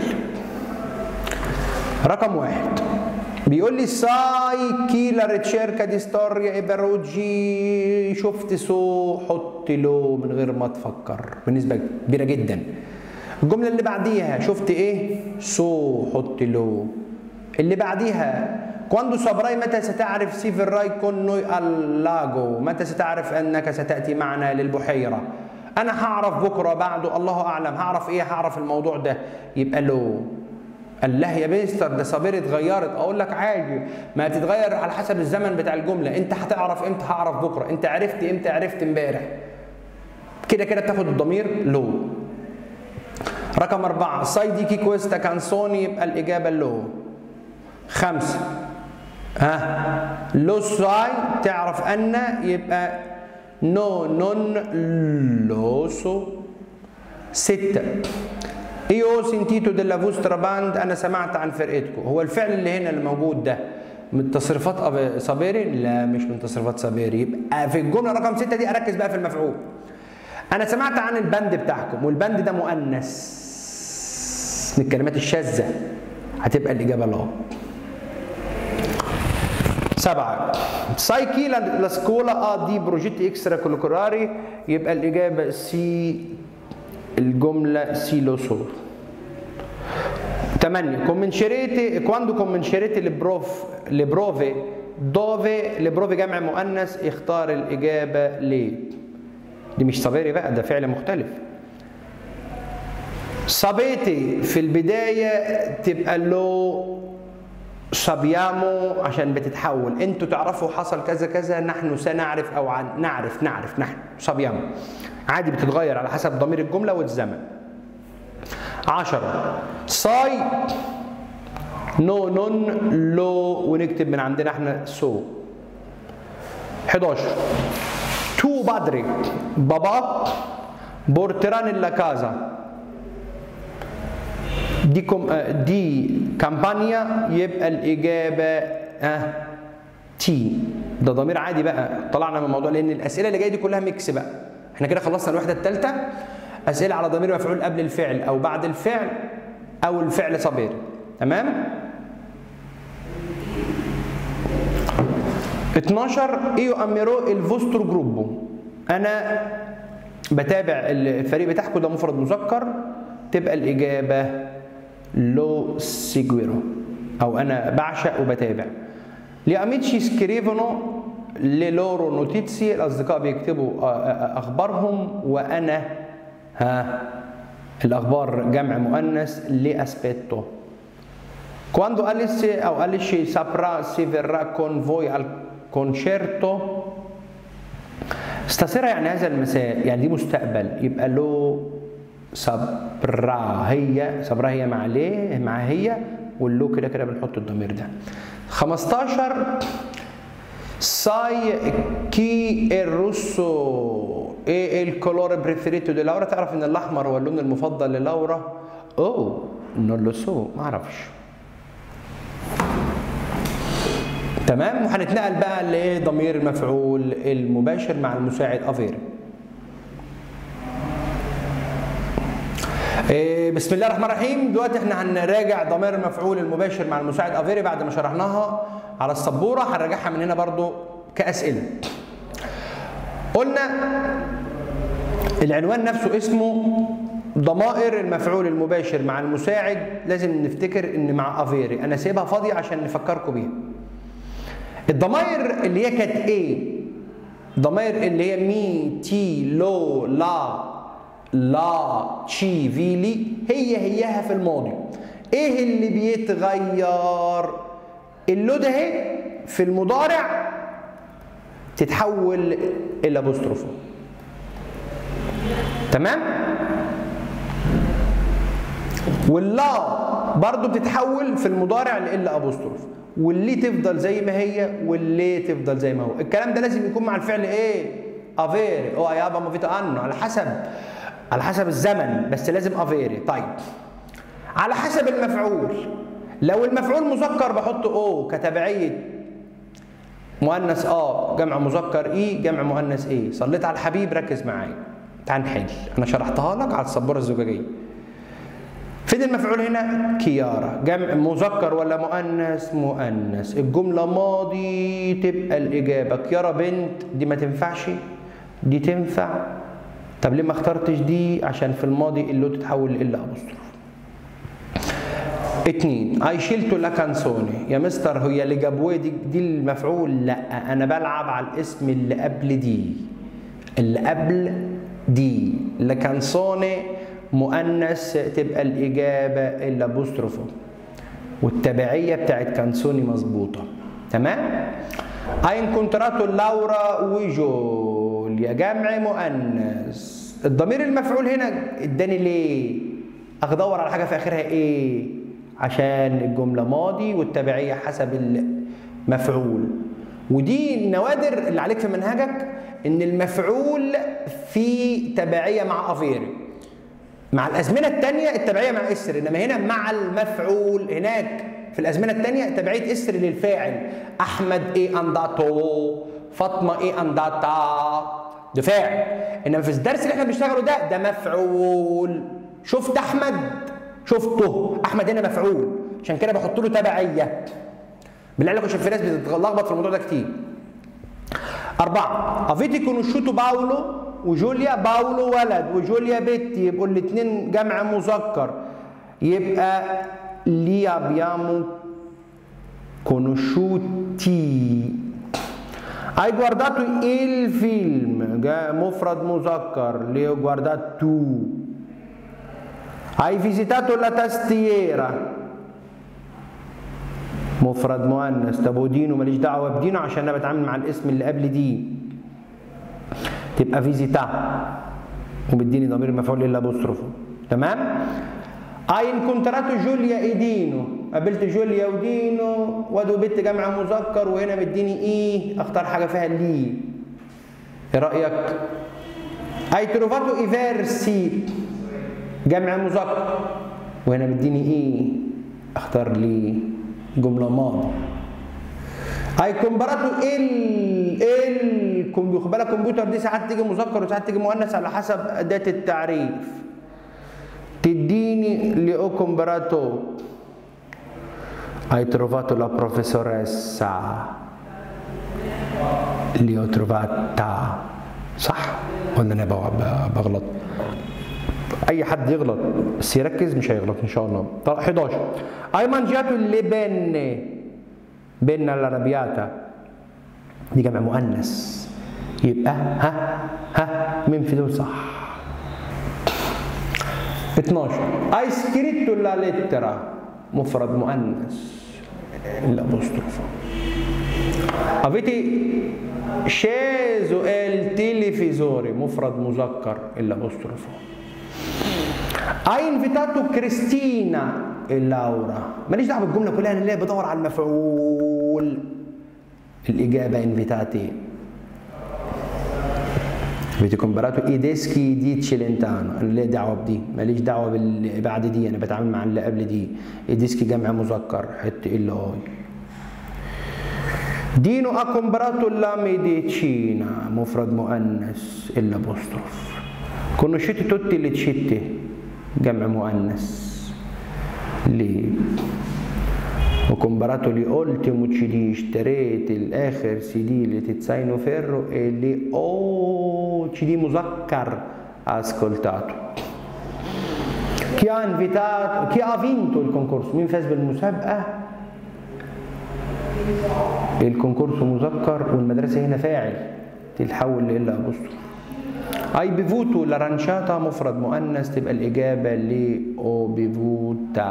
رقم واحد بيقول لي ساي كيلا ريتشيركا دي ستوريا ايبروجي شفت سو حط له من غير ما تفكر بنسبه كبيره جدا الجمله اللي بعديها شفت ايه سو حط له اللي بعديها كواندو سابراي متى ستعرف سيفراي كونو اللاجو متى ستعرف انك ستاتي معنا للبحيره انا هعرف بكره بعده الله اعلم هعرف ايه هعرف الموضوع ده يبقى له قال له يا مستر ده صابير اتغيرت اقول لك عادي ما بتتغير على حسب الزمن بتاع الجمله انت هتعرف امتى هعرف بكره انت عرفت امتى عرفت امبارح كده كده بتاخد الضمير لو رقم أربعة سايدي كي كويستا كانسوني يبقى الإجابة لو خمسة ها لو ساي تعرف أن يبقى نو نون لوسو ستة ايو سنتيتو ديلا فوسترا باند انا سمعت عن فرقتكم هو الفعل اللي هنا اللي موجود ده من تصريفات صابيري لا مش من تصريفات صابيري يبقى في الجمله رقم ستة دي اركز بقى في المفعول انا سمعت عن البند بتاعكم والبند ده مؤنث من الكلمات الشاذه هتبقى الاجابه لا سبعة سايكي لا سكولا اه دي بروجيتي اكسترا كولوكوراري يبقى الاجابه سي الجمله سي لو سور 8 كومنشريتي quando كومنشريتي لبروف لبروفي دوفي لبروفي جمع مؤنث اختار الاجابه ليه دي مش صبيري بقى ده فعل مختلف صبيتي في البدايه تبقى لو صبيامو عشان بتتحول انتوا تعرفوا حصل كذا كذا نحن سنعرف او عن نعرف نعرف نحن صبيامو عادي بتتغير على حسب ضمير الجمله والزمن عشرة صاي نو نون لو ونكتب من عندنا احنا سو 11 تو بادري بابا بورتران لا كازا دي كم دي كامبانيا يبقى الاجابه اه تي ده ضمير عادي بقى طلعنا من الموضوع لان الاسئله اللي جايه دي كلها ميكس بقى احنا كده خلصنا الوحده الثالثه اسئله على ضمير مفعول قبل الفعل او بعد الفعل او الفعل صبير تمام 12 ايو اميرو الفوسترو جروبو انا بتابع الفريق بتاعكم ده مفرد مذكر تبقى الاجابه لو سيجويرو او انا بعشق وبتابع لاميتشي سكريفونو للورو نوتيتسي الاصدقاء بيكتبوا اخبارهم وانا ها الاخبار جمع مؤنث لاسبيتو Quando Alice او Alice saprà se verrà con voi al concerto stasera يعني هذا المساء يعني دي مستقبل يبقى له صبرا هي صبرا هي مع ليه مع هي واللو كده كده بنحط الضمير ده 15 sai chi è rosso e il colore preferito di Laura تعرف ان الاحمر هو اللون المفضل للاورا اوه non lo so ما اعرفش تمام وهنتنقل بقى لضمير المفعول المباشر مع المساعد افير إيه بسم الله الرحمن الرحيم دلوقتي احنا هنراجع ضمير المفعول المباشر مع المساعد افيري بعد ما شرحناها على السبوره هنراجعها من هنا برضو كاسئله قلنا العنوان نفسه اسمه ضمائر المفعول المباشر مع المساعد لازم نفتكر ان مع افيري انا سايبها فاضيه عشان نفكركم بيها الضمائر اللي هي كانت ايه ضمائر اللي هي مي تي لو لا لا تشي في لي هي هيها في الماضي ايه اللي بيتغير اللو ده اهي في المضارع تتحول الى ابوستروفو تمام واللا برضو بتتحول في المضارع لإلا أبوستروف واللي تفضل زي ما هي واللي تفضل زي ما هو الكلام ده لازم يكون مع الفعل ايه افيري او يابا ما فيتا انه على حسب على حسب الزمن بس لازم افيري طيب على حسب المفعول لو المفعول مذكر بحط او كتبعيه مؤنث اه جمع مذكر اي جمع مؤنث ايه صليت على الحبيب ركز معايا تعال نحل انا شرحتها لك على السبوره الزجاجيه فين المفعول هنا كيارة جمع مذكر ولا مؤنث مؤنث الجملة ماضي تبقى الإجابة كيارة بنت دي ما تنفعش دي تنفع طب ليه ما اخترتش دي عشان في الماضي اللي تتحول لإلا أبوستروف اتنين اي شيلتو لا كانسوني يا مستر هي اللي جابوه دي دي المفعول لا انا بلعب على الاسم اللي قبل دي اللي قبل دي لا كانسوني مؤنث تبقى الإجابة الأبوستروفو والتبعية بتاعت كانسوني مظبوطة تمام؟ أين كونتراتو لورا وجول يا جمع مؤنث الضمير المفعول هنا اداني ليه؟ أدور على حاجة في آخرها إيه؟ عشان الجملة ماضي والتبعية حسب المفعول ودي النوادر اللي عليك في منهجك إن المفعول في تبعية مع أفيري مع الازمنه الثانيه التبعيه مع اسر انما هنا مع المفعول هناك في الازمنه الثانيه تبعيه اسر للفاعل احمد ايه انداتو فاطمه ايه انداتا ده فاعل انما في الدرس اللي احنا بنشتغله ده ده مفعول شفت احمد شفته احمد هنا مفعول عشان كده بحط له تبعيه بالله عليكم عشان في ناس بتتلخبط في الموضوع ده كتير أربعة افيتي كونوشوتو باولو وجوليا باولو ولد وجوليا بنت يبقوا الاثنين جمع مذكر يبقى لي abbiamo conosciuti hai guardato il film مفرد مذكر لي ho guardato hai visitato la tastiera مفرد مؤنث طب ودينه ماليش دعوه بدينه عشان انا بتعامل مع الاسم اللي قبل دي تبقى فيزيتا وبتديني ضمير المفعول الا بوستروفو تمام اي انكونتراتو جوليا ايدينو قابلت جوليا ودينو واد وبت جمع مذكر وهنا مديني ايه اختار حاجه فيها لي ايه رايك اي تروفاتو ايفيرسي جمع مذكر وهنا مديني ايه اختار لي جمله ماضي هاي كومباراتو ال ال خد بالك الكمبيوتر دي ساعات تيجي مذكر وساعات تيجي مؤنث على حسب اداه التعريف تديني لو كومباراتو hai trovato la professoressa اللي ho trovata صح ولا انا بغلط اي حد يغلط بس يركز مش هيغلط ان شاء الله 11 hai mangiato le benne بين الارابياتا دي جمع مؤنث يبقى ها ها مين في دول صح 12 hai scritto la lettera مفرد مؤنث الابوستروفo avete sceso il televisore مفرد مذكر الابوستروفo hai invitato Cristina اللورا ماليش دعوه بالجمله كلها انا اللي بدور على المفعول الاجابه انفيتاتي avete comprato i dischi di Celentano انا ليه دعوه بدي ماليش دعوه باللي بعد دي انا بتعامل مع اللي قبل دي الديسكي جمع مذكر حط ال اي دينو ha comprato la medicina مفرد مؤنث الابوستروف conoscete tutti le città جمع مؤنث ليه ho comprato gli ultimi CD اشتريت الاخر سي دي لتتساينو فيرو اللي او سي دي مذكر ascoltato chi ha invitato chi ha vinto il concorso مين فاز بالمسابقه الكونكورس مذكر والمدرسه هنا فاعل تتحول لإلا أبوستروف اي بيفوتو لارانشاتا مفرد مؤنث تبقى الإجابة ل أوبيفوتا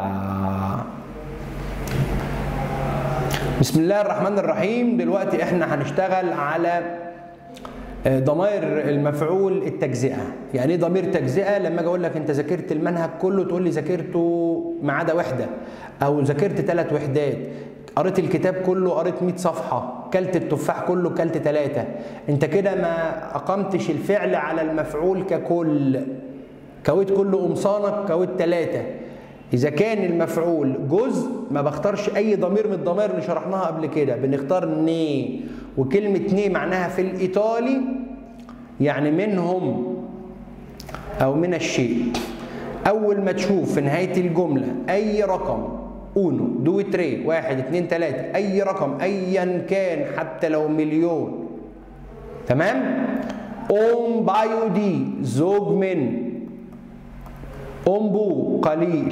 بسم الله الرحمن الرحيم دلوقتي احنا هنشتغل على ضمائر المفعول التجزئه يعني ايه ضمير تجزئه لما اجي اقول لك انت ذاكرت المنهج كله تقول لي ذاكرته ما عدا وحده او ذاكرت ثلاث وحدات قريت الكتاب كله قريت 100 صفحه كلت التفاح كله كلت ثلاثه انت كده ما اقمتش الفعل على المفعول ككل كويت كل قمصانك كويت ثلاثه إذا كان المفعول جزء ما بختارش أي ضمير من الضمائر اللي شرحناها قبل كده بنختار ني وكلمة ني معناها في الإيطالي يعني منهم أو من الشيء أول ما تشوف في نهاية الجملة أي رقم أونو دو تري واحد اتنين تلاتة أي رقم أيا كان حتى لو مليون تمام؟ أم بايو دي زوج من أمبو قليل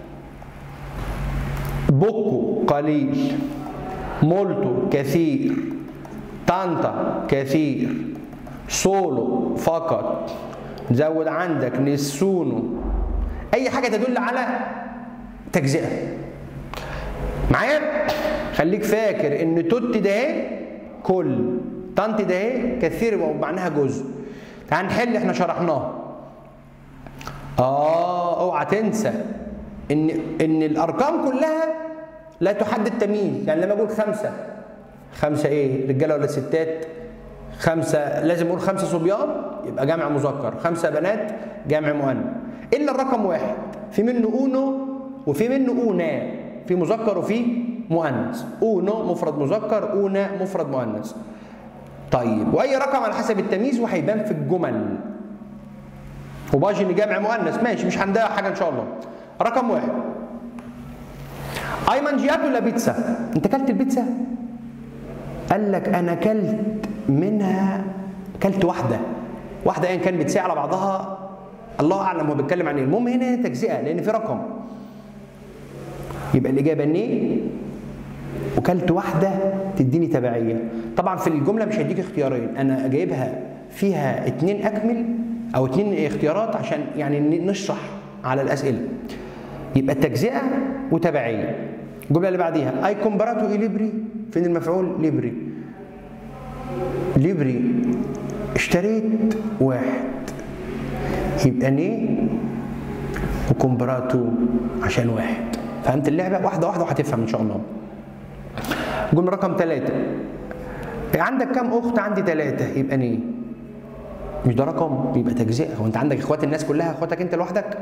بوكو قليل مولتو كثير تانتا كثير سولو فقط زود عندك نسونو أي حاجة تدل على تجزئة معايا خليك فاكر ان توت ده كل طنط ده كثير ومعناها جزء تعال نحل احنا شرحناه اه اوعى تنسى ان ان الارقام كلها لا تحدد تمييز يعني لما اقول خمسه خمسه ايه رجاله ولا ستات خمسه لازم اقول خمسه صبيان يبقى جمع مذكر خمسه بنات جمع مؤنث الا الرقم واحد في منه اونو وفي منه اونا في مذكر وفي مؤنث اونو مفرد مذكر اونا مفرد مؤنث طيب واي رقم على حسب التمييز وهيبان في الجمل وباجي ان جمع مؤنث ماشي مش هنضيع حاجه ان شاء الله رقم واحد اي مانجياتو ولا بيتزا انت كلت البيتزا قال لك انا كلت منها كلت واحده واحده ايا كان بتساع على بعضها الله اعلم هو بيتكلم عن ايه المهم هنا تجزئه لان في رقم يبقى الاجابه ني وكلت واحده تديني تبعيه طبعا في الجمله مش هيديك اختيارين انا جايبها فيها اتنين اكمل او اتنين اختيارات عشان يعني نشرح على الاسئله يبقى التجزئه وتبعيه الجمله اللي بعديها اي كومبراتو اي ليبري فين المفعول ليبري ليبري اشتريت واحد يبقى ني وكومبراتو عشان واحد فهمت اللعبه واحده واحده وهتفهم ان شاء الله جمله رقم ثلاثة عندك كم اخت عندي ثلاثة يبقى ني مش ده رقم يبقى تجزئه هو انت عندك اخوات الناس كلها اخواتك انت لوحدك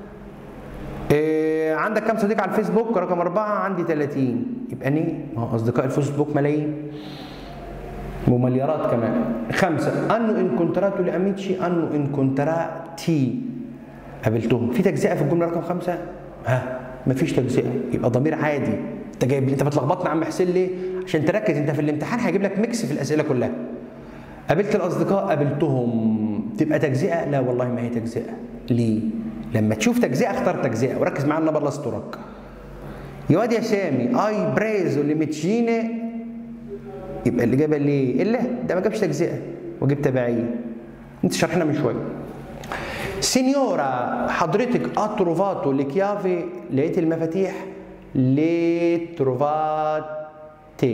إيه عندك كم صديق على الفيسبوك رقم أربعة عندي 30 يبقى ني ما هو أصدقاء الفيسبوك ملايين ومليارات كمان خمسة أنو إن كونتراتو لأميتشي أنو إن كونتراتي قابلتهم في تجزئة في الجملة رقم خمسة ها مفيش تجزئة يبقى ضمير عادي انت جايب انت بتلخبطنا يا عم حسين ليه؟ عشان تركز انت في الامتحان هيجيب لك ميكس في الاسئله كلها. قابلت الاصدقاء قابلتهم تبقى تجزئه؟ لا والله ما هي تجزئه. ليه؟ لما تشوف تجزئه اختار تجزئه وركز معايا النبر الله يسترك. يا واد يا سامي اي بريزو ليميتشيني يبقى الاجابه ليه؟ الا ده ما جابش تجزئه وجاب تبعيه. انت شرحنا من شويه. سينيورا حضرتك اتروفاتو لكيافي لقيت المفاتيح le trovate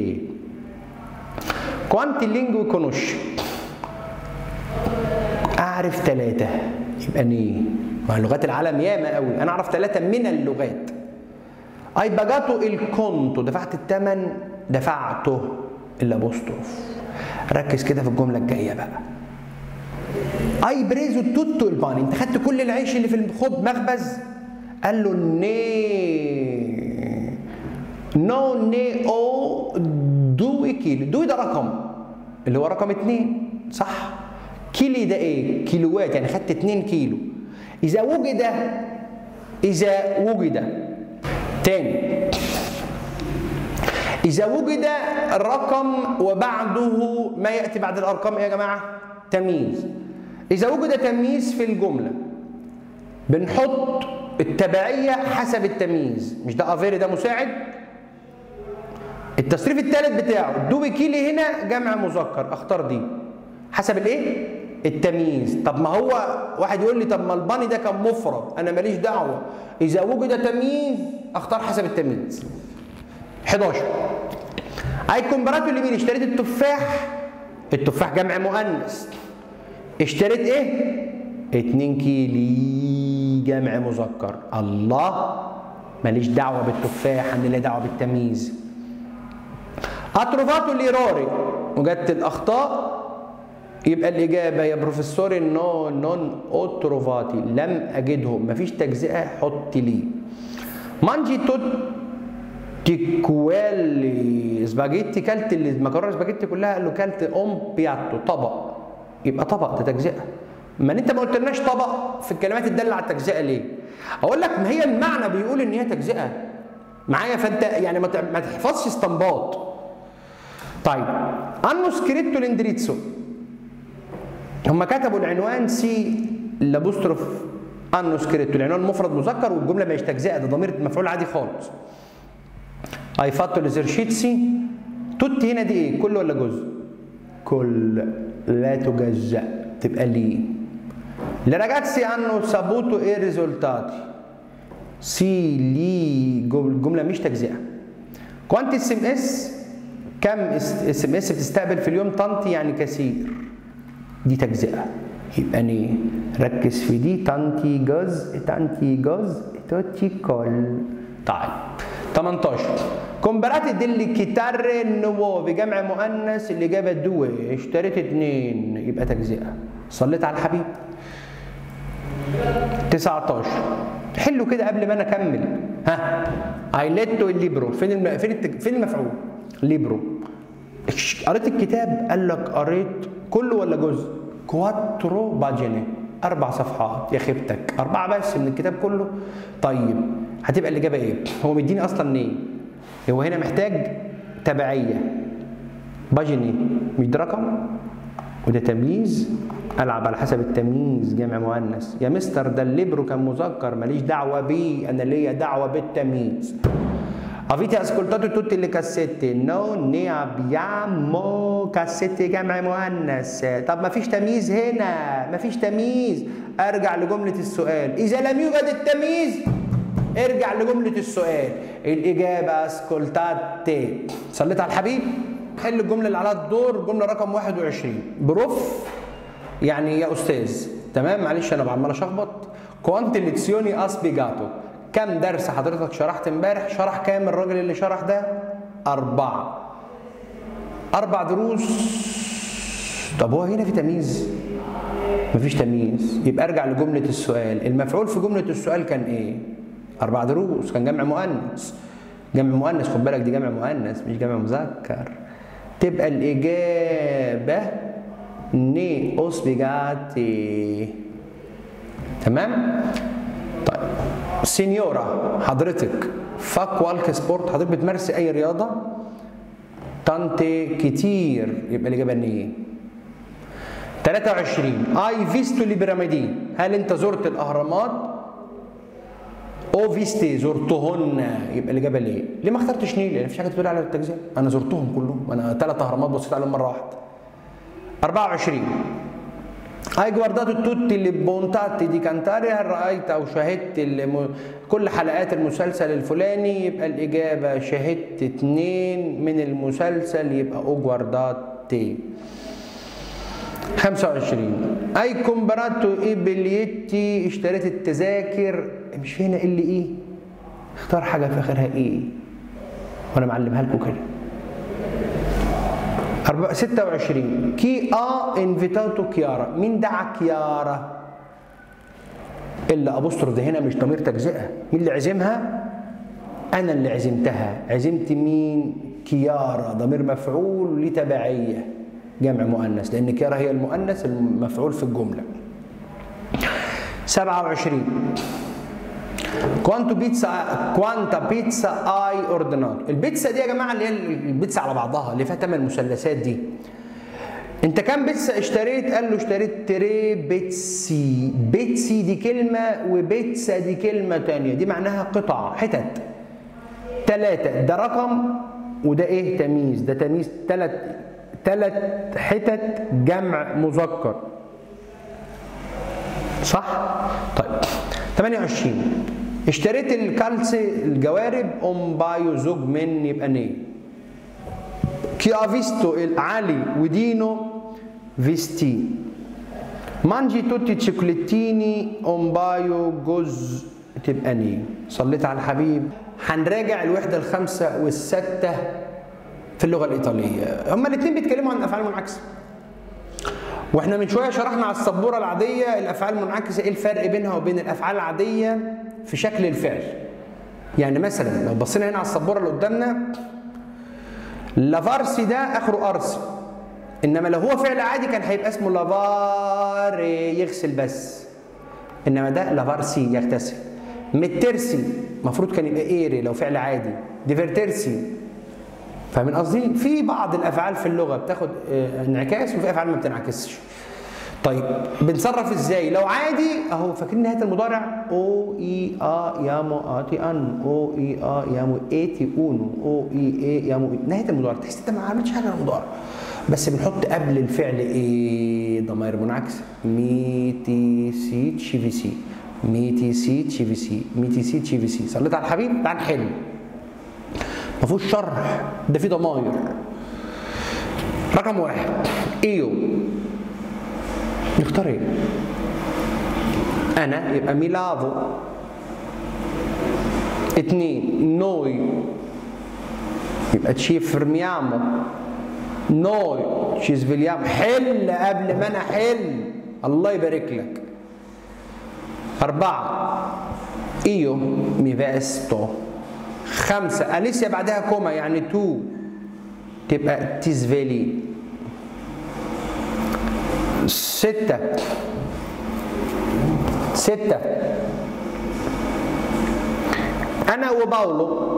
quanti lingue conosci اعرف ثلاثه يبقى ني ما لغات العالم ياما قوي انا اعرف ثلاثه من اللغات اي باجاتو الكونتو دفعت الثمن دفعته الابوستروف ركز كده في الجمله الجايه بقى اي بريزو توتو الباني انت خدت كل العيش اللي في الخب مخبز قال له ني نو ني او دوي كيلو دوي ده رقم اللي هو رقم اتنين صح كيلي ده ايه كيلوات يعني خدت اتنين كيلو اذا وجد اذا وجد تاني اذا وجد رقم وبعده ما ياتي بعد الارقام ايه يا جماعه تمييز اذا وجد تمييز في الجمله بنحط التبعيه حسب التمييز مش ده افيري ده مساعد التصريف الثالث بتاعه دوبي كيلي هنا جمع مذكر اختار دي حسب الايه التمييز طب ما هو واحد يقول لي طب ما الباني ده كان مفرد انا ماليش دعوه اذا وجد تمييز اختار حسب التمييز 11 اي كومبراتو لمين اشتريت التفاح التفاح جمع مؤنث اشتريت ايه 2 كيلي جمع مذكر الله ماليش دعوه بالتفاح انا لي دعوه بالتمييز اتروفاتو ليروري وجدت الاخطاء يبقى الاجابه يا بروفيسور نو نون اوتروفاتي لم اجدهم مفيش تجزئه حط لي مانجي توتي كوالي سباجيتي كلت المكرونه سباجيتي كلها قال له كلت ام بياتو طبق يبقى طبق ده تجزئه ما انت ما قلتلناش طبق في الكلمات الداله على التجزئه ليه؟ اقول لك ما هي المعنى بيقول ان هي تجزئه معايا فانت يعني ما ما تحفظش استنباط طيب انو سكريتو لاندريتسو هم كتبوا العنوان سي لابوستروف انو سكريتو العنوان مفرد مذكر والجمله مش تجزئه ده ضمير مفعول عادي خالص اي فاتو ليزرشيتسي توتي هنا دي ايه كل ولا جزء كل لا تجزأ تبقى ليه Le ragazzi hanno saputo i risultati. سي لي جمله مش تجزئه. كوانتي اس ام اس كم اس ام اس بتستقبل في اليوم طنطي يعني كثير. دي تجزئه. يبقى ني ركز في دي تانتي جزء تانتي جزء توتي كل. طيب 18 كومبراتي ديلي كيتاري نووفي جمع مؤنث الاجابه دوي اشتريت اتنين يبقى تجزئه. صليت على الحبيب 19 حلوا كده قبل ما انا اكمل ها ايليتو الليبرو فين الم... فين التك... فين المفعول ليبرو قريت الكتاب قال لك قريت كله ولا جزء كواترو باجيني اربع صفحات يا خيبتك اربعه بس من الكتاب كله طيب هتبقى الاجابه ايه هو مديني اصلا ايه هو هنا محتاج تبعيه باجيني مش ده رقم وده تمييز العب على حسب التمييز جمع مؤنث يا مستر ده الليبرو كان مذكر ماليش دعوه بيه انا ليا دعوه بالتمييز Avete ascoltato tutte le cassette? No, ne abbiamo cassette جمع مؤنث. طب ما فيش تمييز هنا، ما فيش تمييز. ارجع لجملة السؤال، إذا لم يوجد التمييز ارجع لجملة السؤال. الإجابة اسكولتاتي. صليت على الحبيب؟ حل الجملة اللي عليها الدور، جملة رقم 21. بروف يعني يا استاذ تمام معلش انا عمال اشخبط كوانت ليزيوني اسبيجاتو كم درس حضرتك شرحت امبارح شرح كام الراجل اللي شرح ده أربعة أربع دروس طب هو هنا في تمييز مفيش تمييز يبقى ارجع لجملة السؤال المفعول في جملة السؤال كان ايه أربع دروس كان جمع مؤنث جمع مؤنث خد بالك دي جمع مؤنث مش جمع مذكر تبقى الإجابة ني اوسبيجاتي تمام طيب سينيورا حضرتك فاك والك سبورت حضرتك بتمارسي اي رياضه تانتي كتير يبقى الاجابه ني 23 اي فيستو لي هل انت زرت الاهرامات او فيستي زرتهن يبقى الاجابه ليه؟ ليه ما اخترتش نيل؟ لان مفيش حاجه تدل على التجزئه انا زرتهم كلهم انا ثلاث اهرامات بصيت عليهم مره واحده 24 Hai guardato tutti le bontati di cantare هل رأيت أو شاهدت الم... كل حلقات المسلسل الفلاني يبقى الإجابة شاهدت اتنين من المسلسل يبقى أو guardate 25 أي كومبراتو إي بليتي اشتريت التذاكر مش في هنا اللي إيه اختار حاجة في آخرها إيه وأنا معلمها لكم كده 26 كي ا انفيتاتو كيارا مين دعا كيارا الا ابوستروف ده هنا مش ضمير تجزئه مين اللي عزمها انا اللي عزمتها عزمت مين كيارا ضمير مفعول لتبعيه جمع مؤنث لان كيارا هي المؤنث المفعول في الجمله 27 كوانتو بيتزا كوانتا بيتزا اي اورديناتو البيتزا دي يا جماعه اللي هي البيتزا على بعضها اللي فيها ثمان مثلثات دي انت كام بيتزا اشتريت قال له اشتريت تري بيتسي بيتسي دي كلمه وبيتزا دي كلمه تانية دي معناها قطع حتت ثلاثة ده رقم وده ايه تمييز ده تمييز ثلاث ثلاث حتت جمع مذكر صح؟ طيب 28 اشتريت الكالسي الجوارب ام بايو زوج من يبقى ني كي افيستو العلي ودينو فيستي مانجي توتي تشيكولاتيني ام بايو جوز تبقى ني صليت على الحبيب هنراجع الوحده الخامسه والسته في اللغه الايطاليه هما الاثنين بيتكلموا عن الافعال المنعكسه واحنا من شويه شرحنا على السبوره العاديه الافعال المنعكسه ايه الفرق بينها وبين الافعال العاديه في شكل الفعل يعني مثلا لو بصينا هنا على السبوره اللي قدامنا لافارسي ده اخره ارسي انما لو هو فعل عادي كان هيبقى اسمه لافاري يغسل بس انما ده لافارسي يغتسل مترسي المفروض كان يبقى ايري لو فعل عادي ديفرترسي فاهمين قصدي؟ في بعض الافعال في اللغه بتاخد آه، انعكاس وفي افعال ما بتنعكسش. طيب بنصرف ازاي؟ لو عادي اهو فاكرين نهايه المضارع او اي ا يامو اتي ان او اي ا يامو ايتي اونو او اي اي يامو إي. نهايه المضارع تحس انت ما عملتش حاجه على المضارع بس بنحط قبل الفعل ايه ضمائر منعكسه ميتي سي تشي في سي ميتي سي تشي في سي ميتي سي تشي في سي صليت على الحبيب تعال نحل ما فيهوش شرح ده فيه ضماير رقم واحد ايو نختار ايه انا يبقى ميلافو اتنين نوي يبقى تشي فرميامو نوي تشي سفيليامو حل قبل ما انا حل الله يبارك لك أربعة إيو مي فيستو خمسة أليسيا بعدها كوما يعني تو تبقى تيزفيلي ستة ستة أنا وباولو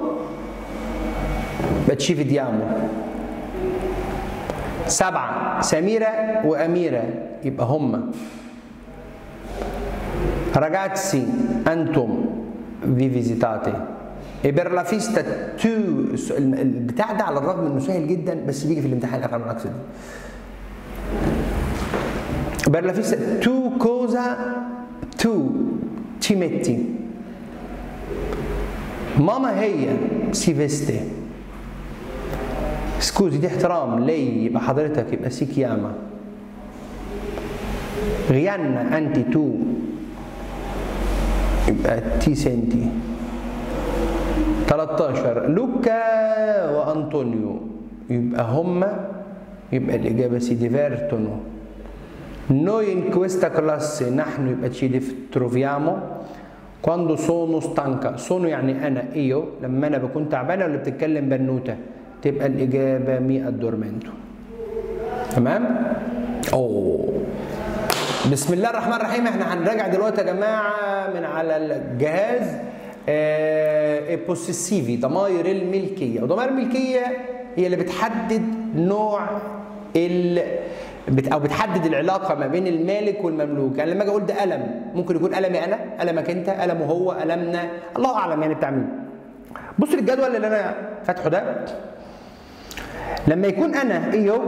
بتشي فيديامو سبعة سميرة وأميرة يبقى هما ragazzi أنتم في فيزيتاتي e per la festa tu البتاع ده على الرغم انه سهل جدا بس بيجي في الامتحان الافعال المنعكسه دي per la festa tu cosa tu ci metti ماما هي si veste سكوزي دي احترام لي يبقى حضرتك يبقى سي كياما غيانا انت تو يبقى تي سنتي 13 لوكا وانطونيو يبقى هما يبقى الاجابه سي ديفيرتونو noi in questa classe نحن يبقى ci troviamo quando sono stanca sono يعني انا io لما انا بكون تعبانه ولا بتتكلم بنوته تبقى الاجابه مي ادورمنتو تمام اوه بسم الله الرحمن الرحيم احنا هنراجع دلوقتي يا جماعه من على الجهاز بوسيسيفي ضمائر الملكيه وضمائر الملكيه هي اللي بتحدد نوع ال بت او بتحدد العلاقه ما بين المالك والمملوك يعني لما اجي اقول ده قلم ممكن يكون قلمي انا قلمك انت قلمه هو قلمنا الله اعلم يعني بتاع مين بص للجدول اللي انا فاتحه ده لما يكون انا ايو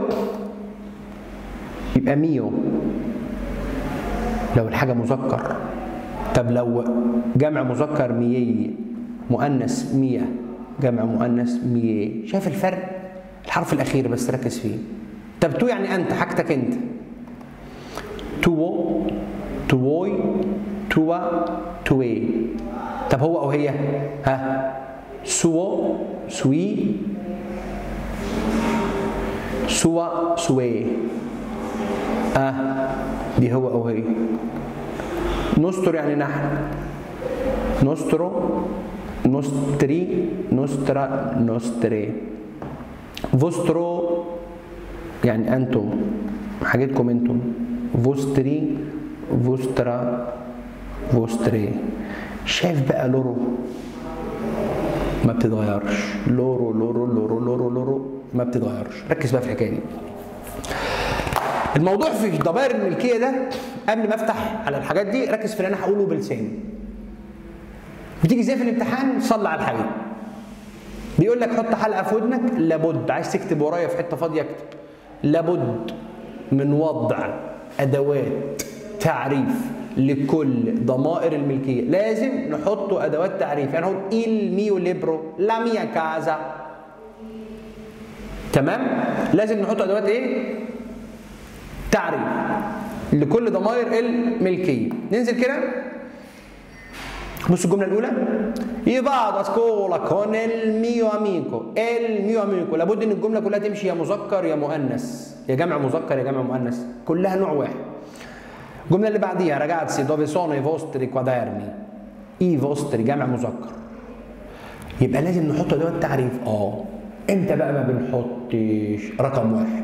يبقى ميو لو الحاجه مذكر طب لو جمع مذكر ميي مؤنث مية جمع مؤنث مية شايف الفرق الحرف الاخير بس ركز فيه طب تو يعني انت حاجتك انت تو توي توا توي طب هو او هي ها سو سوي سوا سوي اه دي هو او هي نستر يعني نحن نسترو نستري نسترا نستري فوسترو يعني انتم حاجتكم انتم فوستري فوسترا فوستري شايف بقى لورو ما بتتغيرش لورو لورو لورو لورو لورو ما بتتغيرش ركز بقى في الحكايه دي الموضوع في ضمائر الملكيه ده قبل ما افتح على الحاجات دي ركز في اللي انا هقوله بلساني بتيجي زي في الامتحان صلي على الحبيب بيقول لك حط حلقه في ودنك لابد عايز تكتب ورايا في حته فاضيه اكتب لابد من وضع ادوات تعريف لكل ضمائر الملكيه لازم نحط ادوات تعريف يعني نقول il mio libro la mia casa تمام لازم نحط ادوات ايه تعريف لكل ضمائر الملكيه ننزل كده بص الجمله الاولى io vado a scuola con il mio amico il mio amico لابد ان الجمله كلها تمشي يا مذكر يا مؤنث يا جمع مذكر يا جمع مؤنث كلها نوع واحد الجمله اللي بعديها ragazzi dove sono i vostri quaderni i vostri جمع مذكر يبقى لازم نحط ادوات تعريف اه امتى بقى ما بنحطش رقم واحد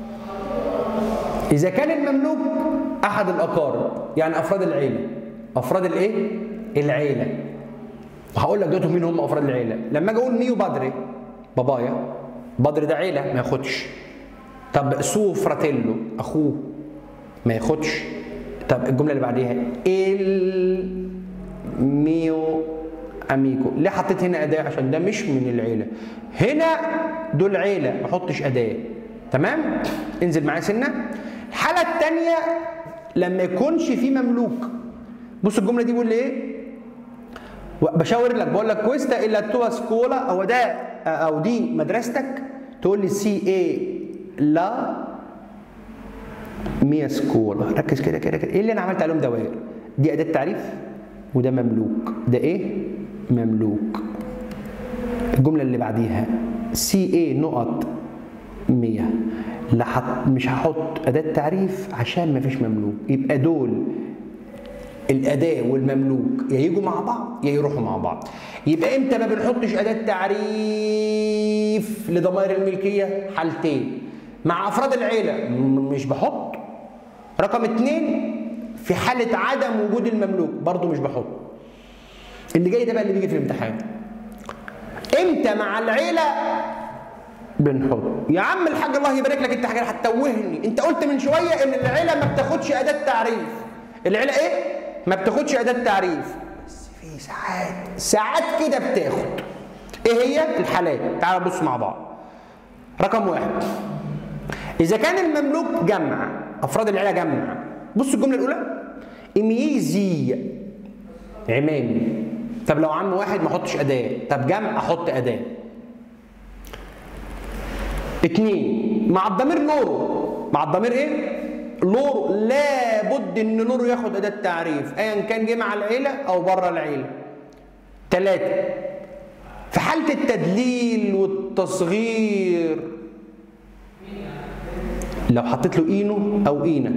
اذا كان المملوك احد الاقارب يعني افراد العيله افراد الايه العيله وهقول لك دلوقتي مين هم افراد العيله لما اجي اقول ميو بدري بابايا بدري ده عيله ما ياخدش طب سو فراتيلو اخوه ما ياخدش طب الجمله اللي بعديها ال ميو اميكو ليه حطيت هنا اداه عشان ده مش من العيله هنا دول عيله ما احطش اداه تمام انزل معايا سنه الحاله الثانيه لما يكونش في مملوك بص الجمله دي بيقول لي ايه بشاور لك بقول لك كويستا الا توا سكولا او ده او دي مدرستك تقول لي سي اي لا ميا سكولا ركز كده كده كده ايه اللي انا عملت عليهم دوائر دي اداه تعريف وده مملوك ده ايه مملوك الجمله اللي بعديها سي اي نقط 100 لا حط مش هحط اداه تعريف عشان ما فيش مملوك يبقى دول الاداه والمملوك يا يجوا مع بعض يا يروحوا مع بعض يبقى امتى ما بنحطش اداه تعريف لضمائر الملكيه حالتين مع افراد العيله مش بحط رقم اتنين في حاله عدم وجود المملوك برضه مش بحط اللي جاي ده بقى اللي بيجي في الامتحان امتى مع العيله بنحط يا عم الحاج الله يبارك لك انت حاجه هتتوهني انت قلت من شويه ان العيله ما بتاخدش اداه تعريف العيله ايه ما بتاخدش اداه تعريف بس في ساعات ساعات كده بتاخد ايه هي الحالات تعال نبص مع بعض رقم واحد اذا كان المملوك جمع افراد العيله جمع بص الجمله الاولى اميزي عمامي طب لو عم واحد ما احطش اداه طب جمع احط اداه اتنين مع الضمير لورو مع الضمير ايه لورو لابد ان لورو ياخد اداه تعريف ايا كان جه مع العيله او بره العيله ثلاثه في حاله التدليل والتصغير لو حطيت له اينو او اينا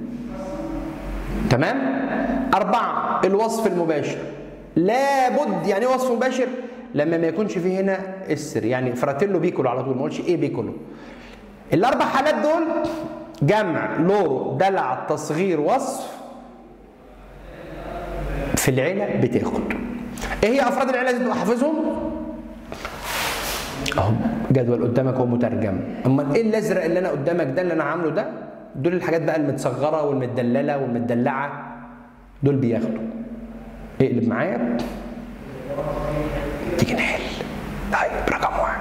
تمام أربعة الوصف المباشر لابد يعني ايه وصف مباشر لما ما يكونش فيه هنا اسر يعني فراتيلو بيكولو على طول ما اقولش ايه بيكولو الاربع حالات دول جمع لورو دلع تصغير وصف في العيله بتاخد ايه هي افراد العيله اللي تبقى حافظهم اهو جدول قدامك هو مترجم امال ايه الازرق اللي انا قدامك ده اللي انا عامله ده دول الحاجات بقى المتصغره والمدلله والمدلعه دول بياخدوا اقلب معايا تيجي نحل طيب رقم واحد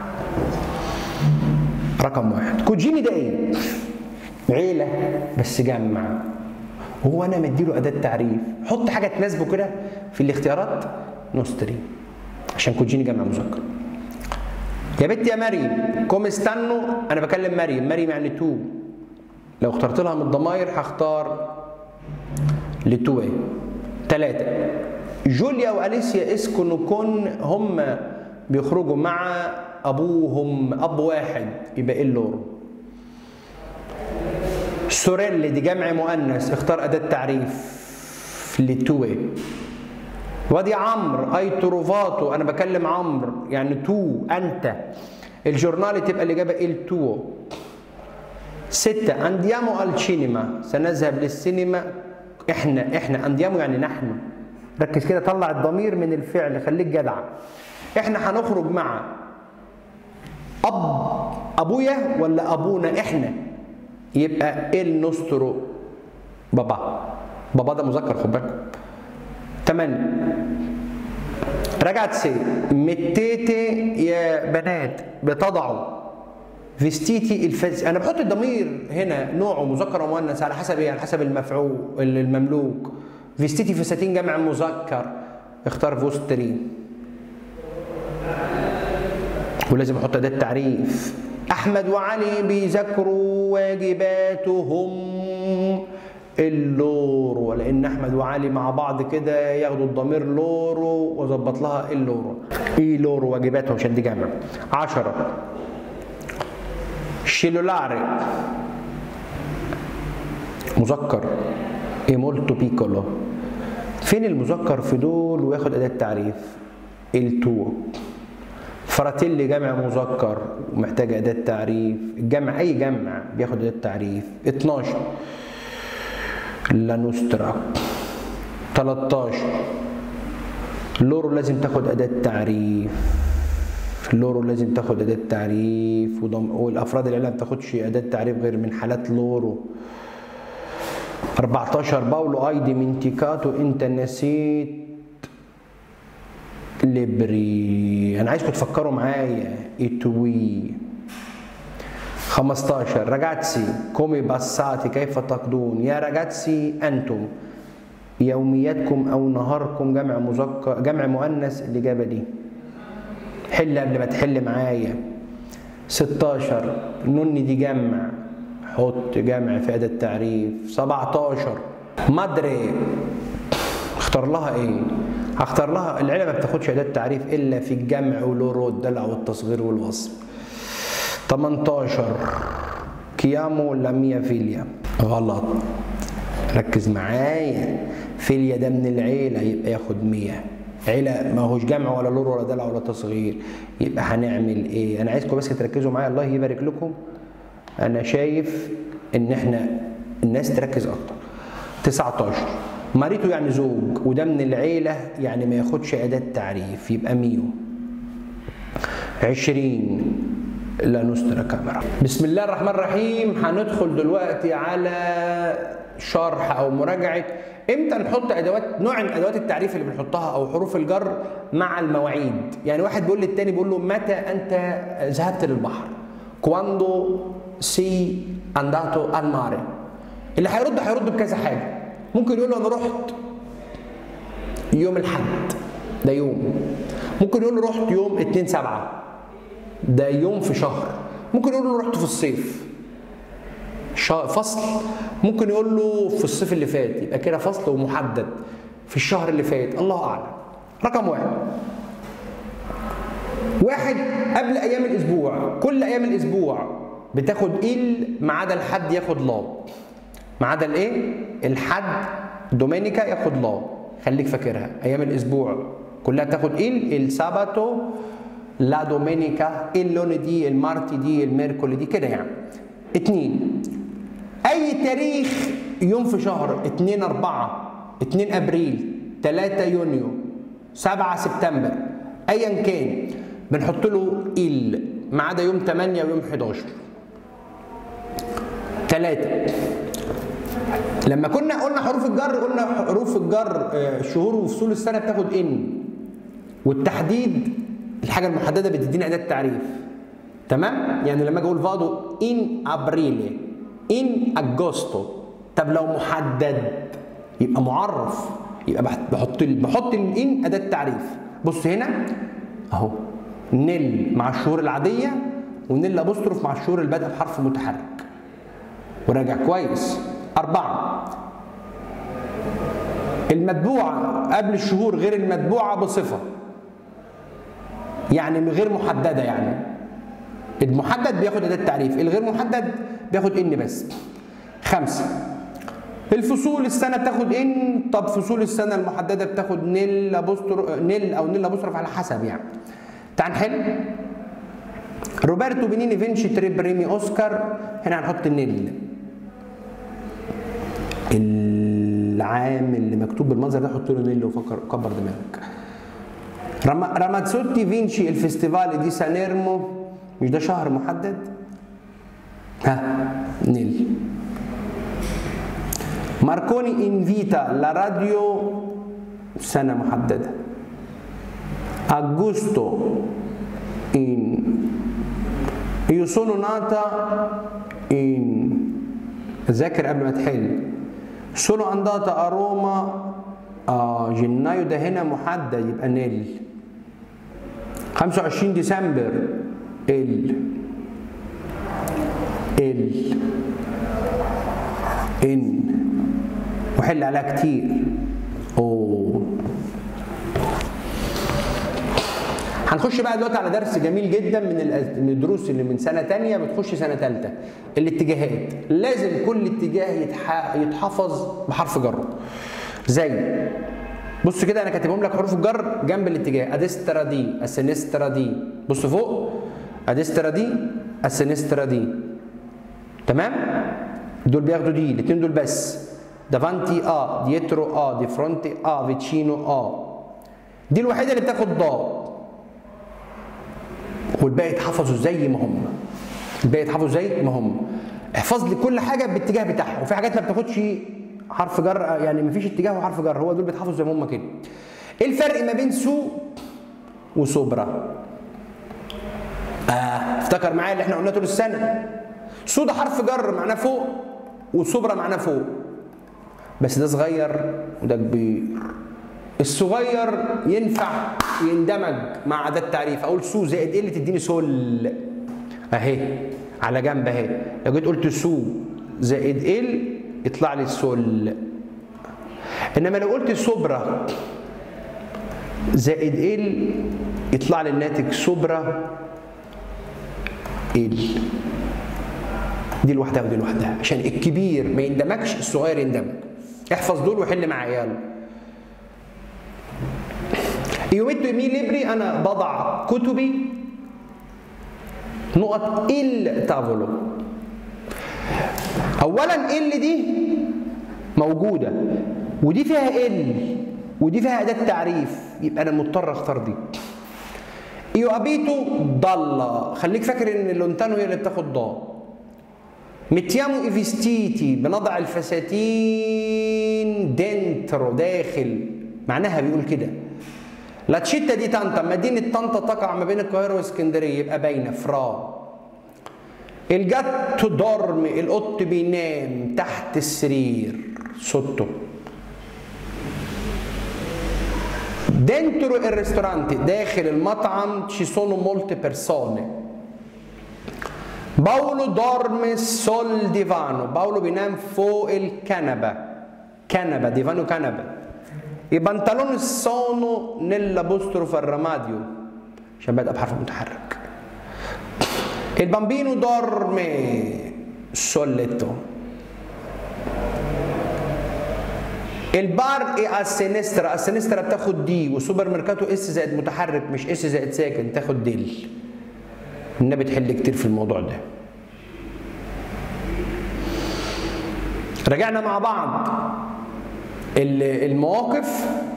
رقم واحد كوجيني ده ايه؟ عيلة بس جمع هو انا مديله اداة تعريف حط حاجة تناسبه كده في الاختيارات نوستري عشان كوجيني جمع مذكر يا بنت يا مريم كوم استنوا انا بكلم مريم مريم يعني تو لو اخترت لها من الضماير هختار لتو ايه ثلاثة جوليا واليسيا اسكنوا كن هم بيخرجوا مع ابوهم اب واحد يبقى ايه اللور سوريل دي جمع مؤنث اختار اداه تعريف لتوي وادي عمرو اي تروفاتو انا بكلم عمرو يعني تو انت الجورنال تبقى الاجابه il tuo ستة انديامو السينما سنذهب للسينما احنا احنا انديامو يعني نحن ركز كده طلع الضمير من الفعل خليك جدع احنا هنخرج مع اب ابويا ولا ابونا احنا يبقى ال نوسترو بابا بابا ده مذكر خد بالك تمانية رجعت سي متيتي يا بنات بتضعوا فيستيتي الفز انا بحط الضمير هنا نوعه مذكر ومؤنث على حسب ايه على حسب المفعول المملوك فيستيتي فساتين جمع مذكر اختار فوستري ولازم احط اداه تعريف احمد وعلي بيذاكروا واجباتهم اللورو لان احمد وعلي مع بعض كده ياخدوا الضمير لورو واظبط لها اللورو ايه لورو واجباتهم عشان دي جمع 10 شيلولاري مذكر اي مولتو بيكولو فين المذكر في دول وياخد اداه تعريف التو فراتيلي جمع مذكر ومحتاج اداه تعريف الجمع اي جمع بياخد اداه تعريف 12 لانوسترا 13 لورو لازم تاخد اداه تعريف لورو لازم تاخد اداه تعريف وضم... والافراد العيله ما بتاخدش اداه تعريف غير من حالات لورو 14 باولو اي ديمنتيكاتو انت نسيت ليبري انا عايزكم تفكروا معايا اتوي 15 راجاتسي كومي باساتي كيف تقضون يا راجاتسي انتم يومياتكم او نهاركم جمع مذكر جمع مؤنث الاجابه دي حل قبل ما تحل معايا 16 نون دي جمع حط جمع في اداه التعريف 17 مدري اختار لها ايه هختار لها العيله ما بتاخدش اداه تعريف الا في الجمع ولورو الدلع والتصغير والوصف 18 كيامو لاميا فيليا غلط ركز معايا فيليا ده من العيله يبقى ياخد 100 عيله ما هوش جمع ولا لور ولا دلع ولا تصغير يبقى هنعمل ايه انا عايزكم بس تركزوا معايا الله يبارك لكم انا شايف ان احنا الناس تركز اكتر 19 مريته يعني زوج وده من العيله يعني ما ياخدش اداه تعريف يبقى ميو 20 لا نستر كاميرا بسم الله الرحمن الرحيم هندخل دلوقتي على شرح او مراجعه امتى نحط ادوات نوع من ادوات التعريف اللي بنحطها او حروف الجر مع المواعيد يعني واحد بيقول للتاني بيقول له متى انت ذهبت للبحر كواندو سي انداتو الماري اللي هيرد هيرد بكذا حاجه ممكن يقول له انا رحت يوم الاحد ده يوم ممكن يقول له رحت يوم 2 7 ده يوم في شهر ممكن يقول له رحت في الصيف فصل ممكن يقول له في الصيف اللي فات يبقى كده فصل ومحدد في الشهر اللي فات الله اعلم رقم واحد واحد قبل ايام الاسبوع كل ايام الاسبوع بتاخد ال ما عدا الحد ياخد لا ما عدا الايه الحد دومينيكا ياخد لا خليك فاكرها ايام الاسبوع كلها بتاخد ال الساباتو لا دومينيكا اللوندي المارتي دي الميركولي دي كده يعني اتنين اي تاريخ يوم في شهر 2 4 2 ابريل 3 يونيو 7 سبتمبر ايا كان بنحط له ال ما عدا يوم 8 ويوم 11 ثلاثة لما كنا قلنا حروف الجر قلنا حروف الجر شهور وفصول السنة بتاخد ان والتحديد الحاجة المحددة بتديني أداة تعريف تمام؟ يعني لما اجي اقول فادو ان ابريلي ان اجوستو طب لو محدد يبقى معرف يبقى بحط بحط الان اداه تعريف بص هنا اهو نل مع الشهور العاديه ونل ابوستروف مع الشهور اللي بادئه بحرف متحرك وراجع كويس أربعة المتبوعة قبل الشهور غير المتبوعة بصفة يعني غير محددة يعني المحدد بياخد أداة تعريف الغير محدد بياخد إن بس خمسة الفصول السنة بتاخد إن طب فصول السنة المحددة بتاخد نل أبوستر نل أو نل أبوستروف على حسب يعني تعال نحل روبرتو بنيني فينشي تري بريمي أوسكار هنا هنحط نل العام اللي مكتوب بالمنظر ده حط له نيل وفكر كبر دماغك راماتسوتي فينشي الفيستيفال دي سانيرمو مش ده شهر محدد ها نيل ماركوني انفيتا لا راديو سنة محددة أغوستو إن io sono nata in ذاكر قبل ما تحل sono andata a Roma آه جنايو ده هنا محدد يبقى نل 25 ديسمبر ال ال ان وحل عليها كتير اوه هنخش بقى دلوقتي على درس جميل جدا من الأز- من الدروس اللي من سنه تانية بتخش سنه ثالثه الاتجاهات لازم كل اتجاه يتح... يتحفظ بحرف جر زي بص كده انا كاتبهم لك حروف الجر جنب الاتجاه اديسترا دي اسينسترا دي بص فوق اديسترا دي اسينسترا دي تمام دول بياخدوا دي الاثنين دول بس دافانتي اه ديترو اه دي فرونتي اه فيتشينو اه دي الوحيده اللي بتاخد ضاد والباقي يتحفظوا زي ما هم الباقي يتحفظوا زي ما هم احفظ لي كل حاجه باتجاه بتاعها وفي حاجات ما بتاخدش حرف جر يعني ما فيش اتجاه وحرف جر هو دول بيتحفظوا زي ما هم كده ايه الفرق ما بين سو وسوبرا آه افتكر معايا اللي احنا قلناه طول السنه سو ده حرف جر معناه فوق وسوبرا معناه فوق بس ده صغير وده كبير الصغير ينفع يندمج مع ده التعريف اقول سو زائد ايه اللي تديني سول اهي على جنب اهي لو جيت قلت سو زائد ال يطلع لي السول انما لو قلت سوبرا زائد ال يطلع لي الناتج سوبرا ال دي لوحدها ودي لوحدها عشان الكبير ما يندمجش الصغير يندمج احفظ دول وحل مع عياله يوميتو مي ليبري انا بضع كتبي نقط ال تافولو اولا ال دي موجوده ودي فيها ال ودي فيها اداه تعريف يبقى انا مضطر اختار دي ايو ابيتو ضل خليك فاكر ان اللونتانو هي اللي بتاخد ضاد متيامو اي فيستيتي بنضع الفساتين دنترو داخل معناها بيقول كده لا تشيتا دي طنطا مدينة طنطا تقع ما بين القاهرة واسكندرية يبقى باينة فرا الجاتو دورم القط بينام تحت السرير سوتو dentro il ristorante داخل المطعم ci sono molte persone باولو dorme sul divano باولو بينام فوق الكنبة كنبة ديفانو كنبة i pantaloni sono nell'apostrofo armadio عشان بدأ بحرف متحرك il bambino dorme sul letto البار ايه على السينسترا السينسترا بتاخد دي وسوبر ميركاتو اس زائد متحرك مش اس زائد ساكن تاخد ديل النبي تحل كتير في الموضوع ده رجعنا مع بعض ال- المواقف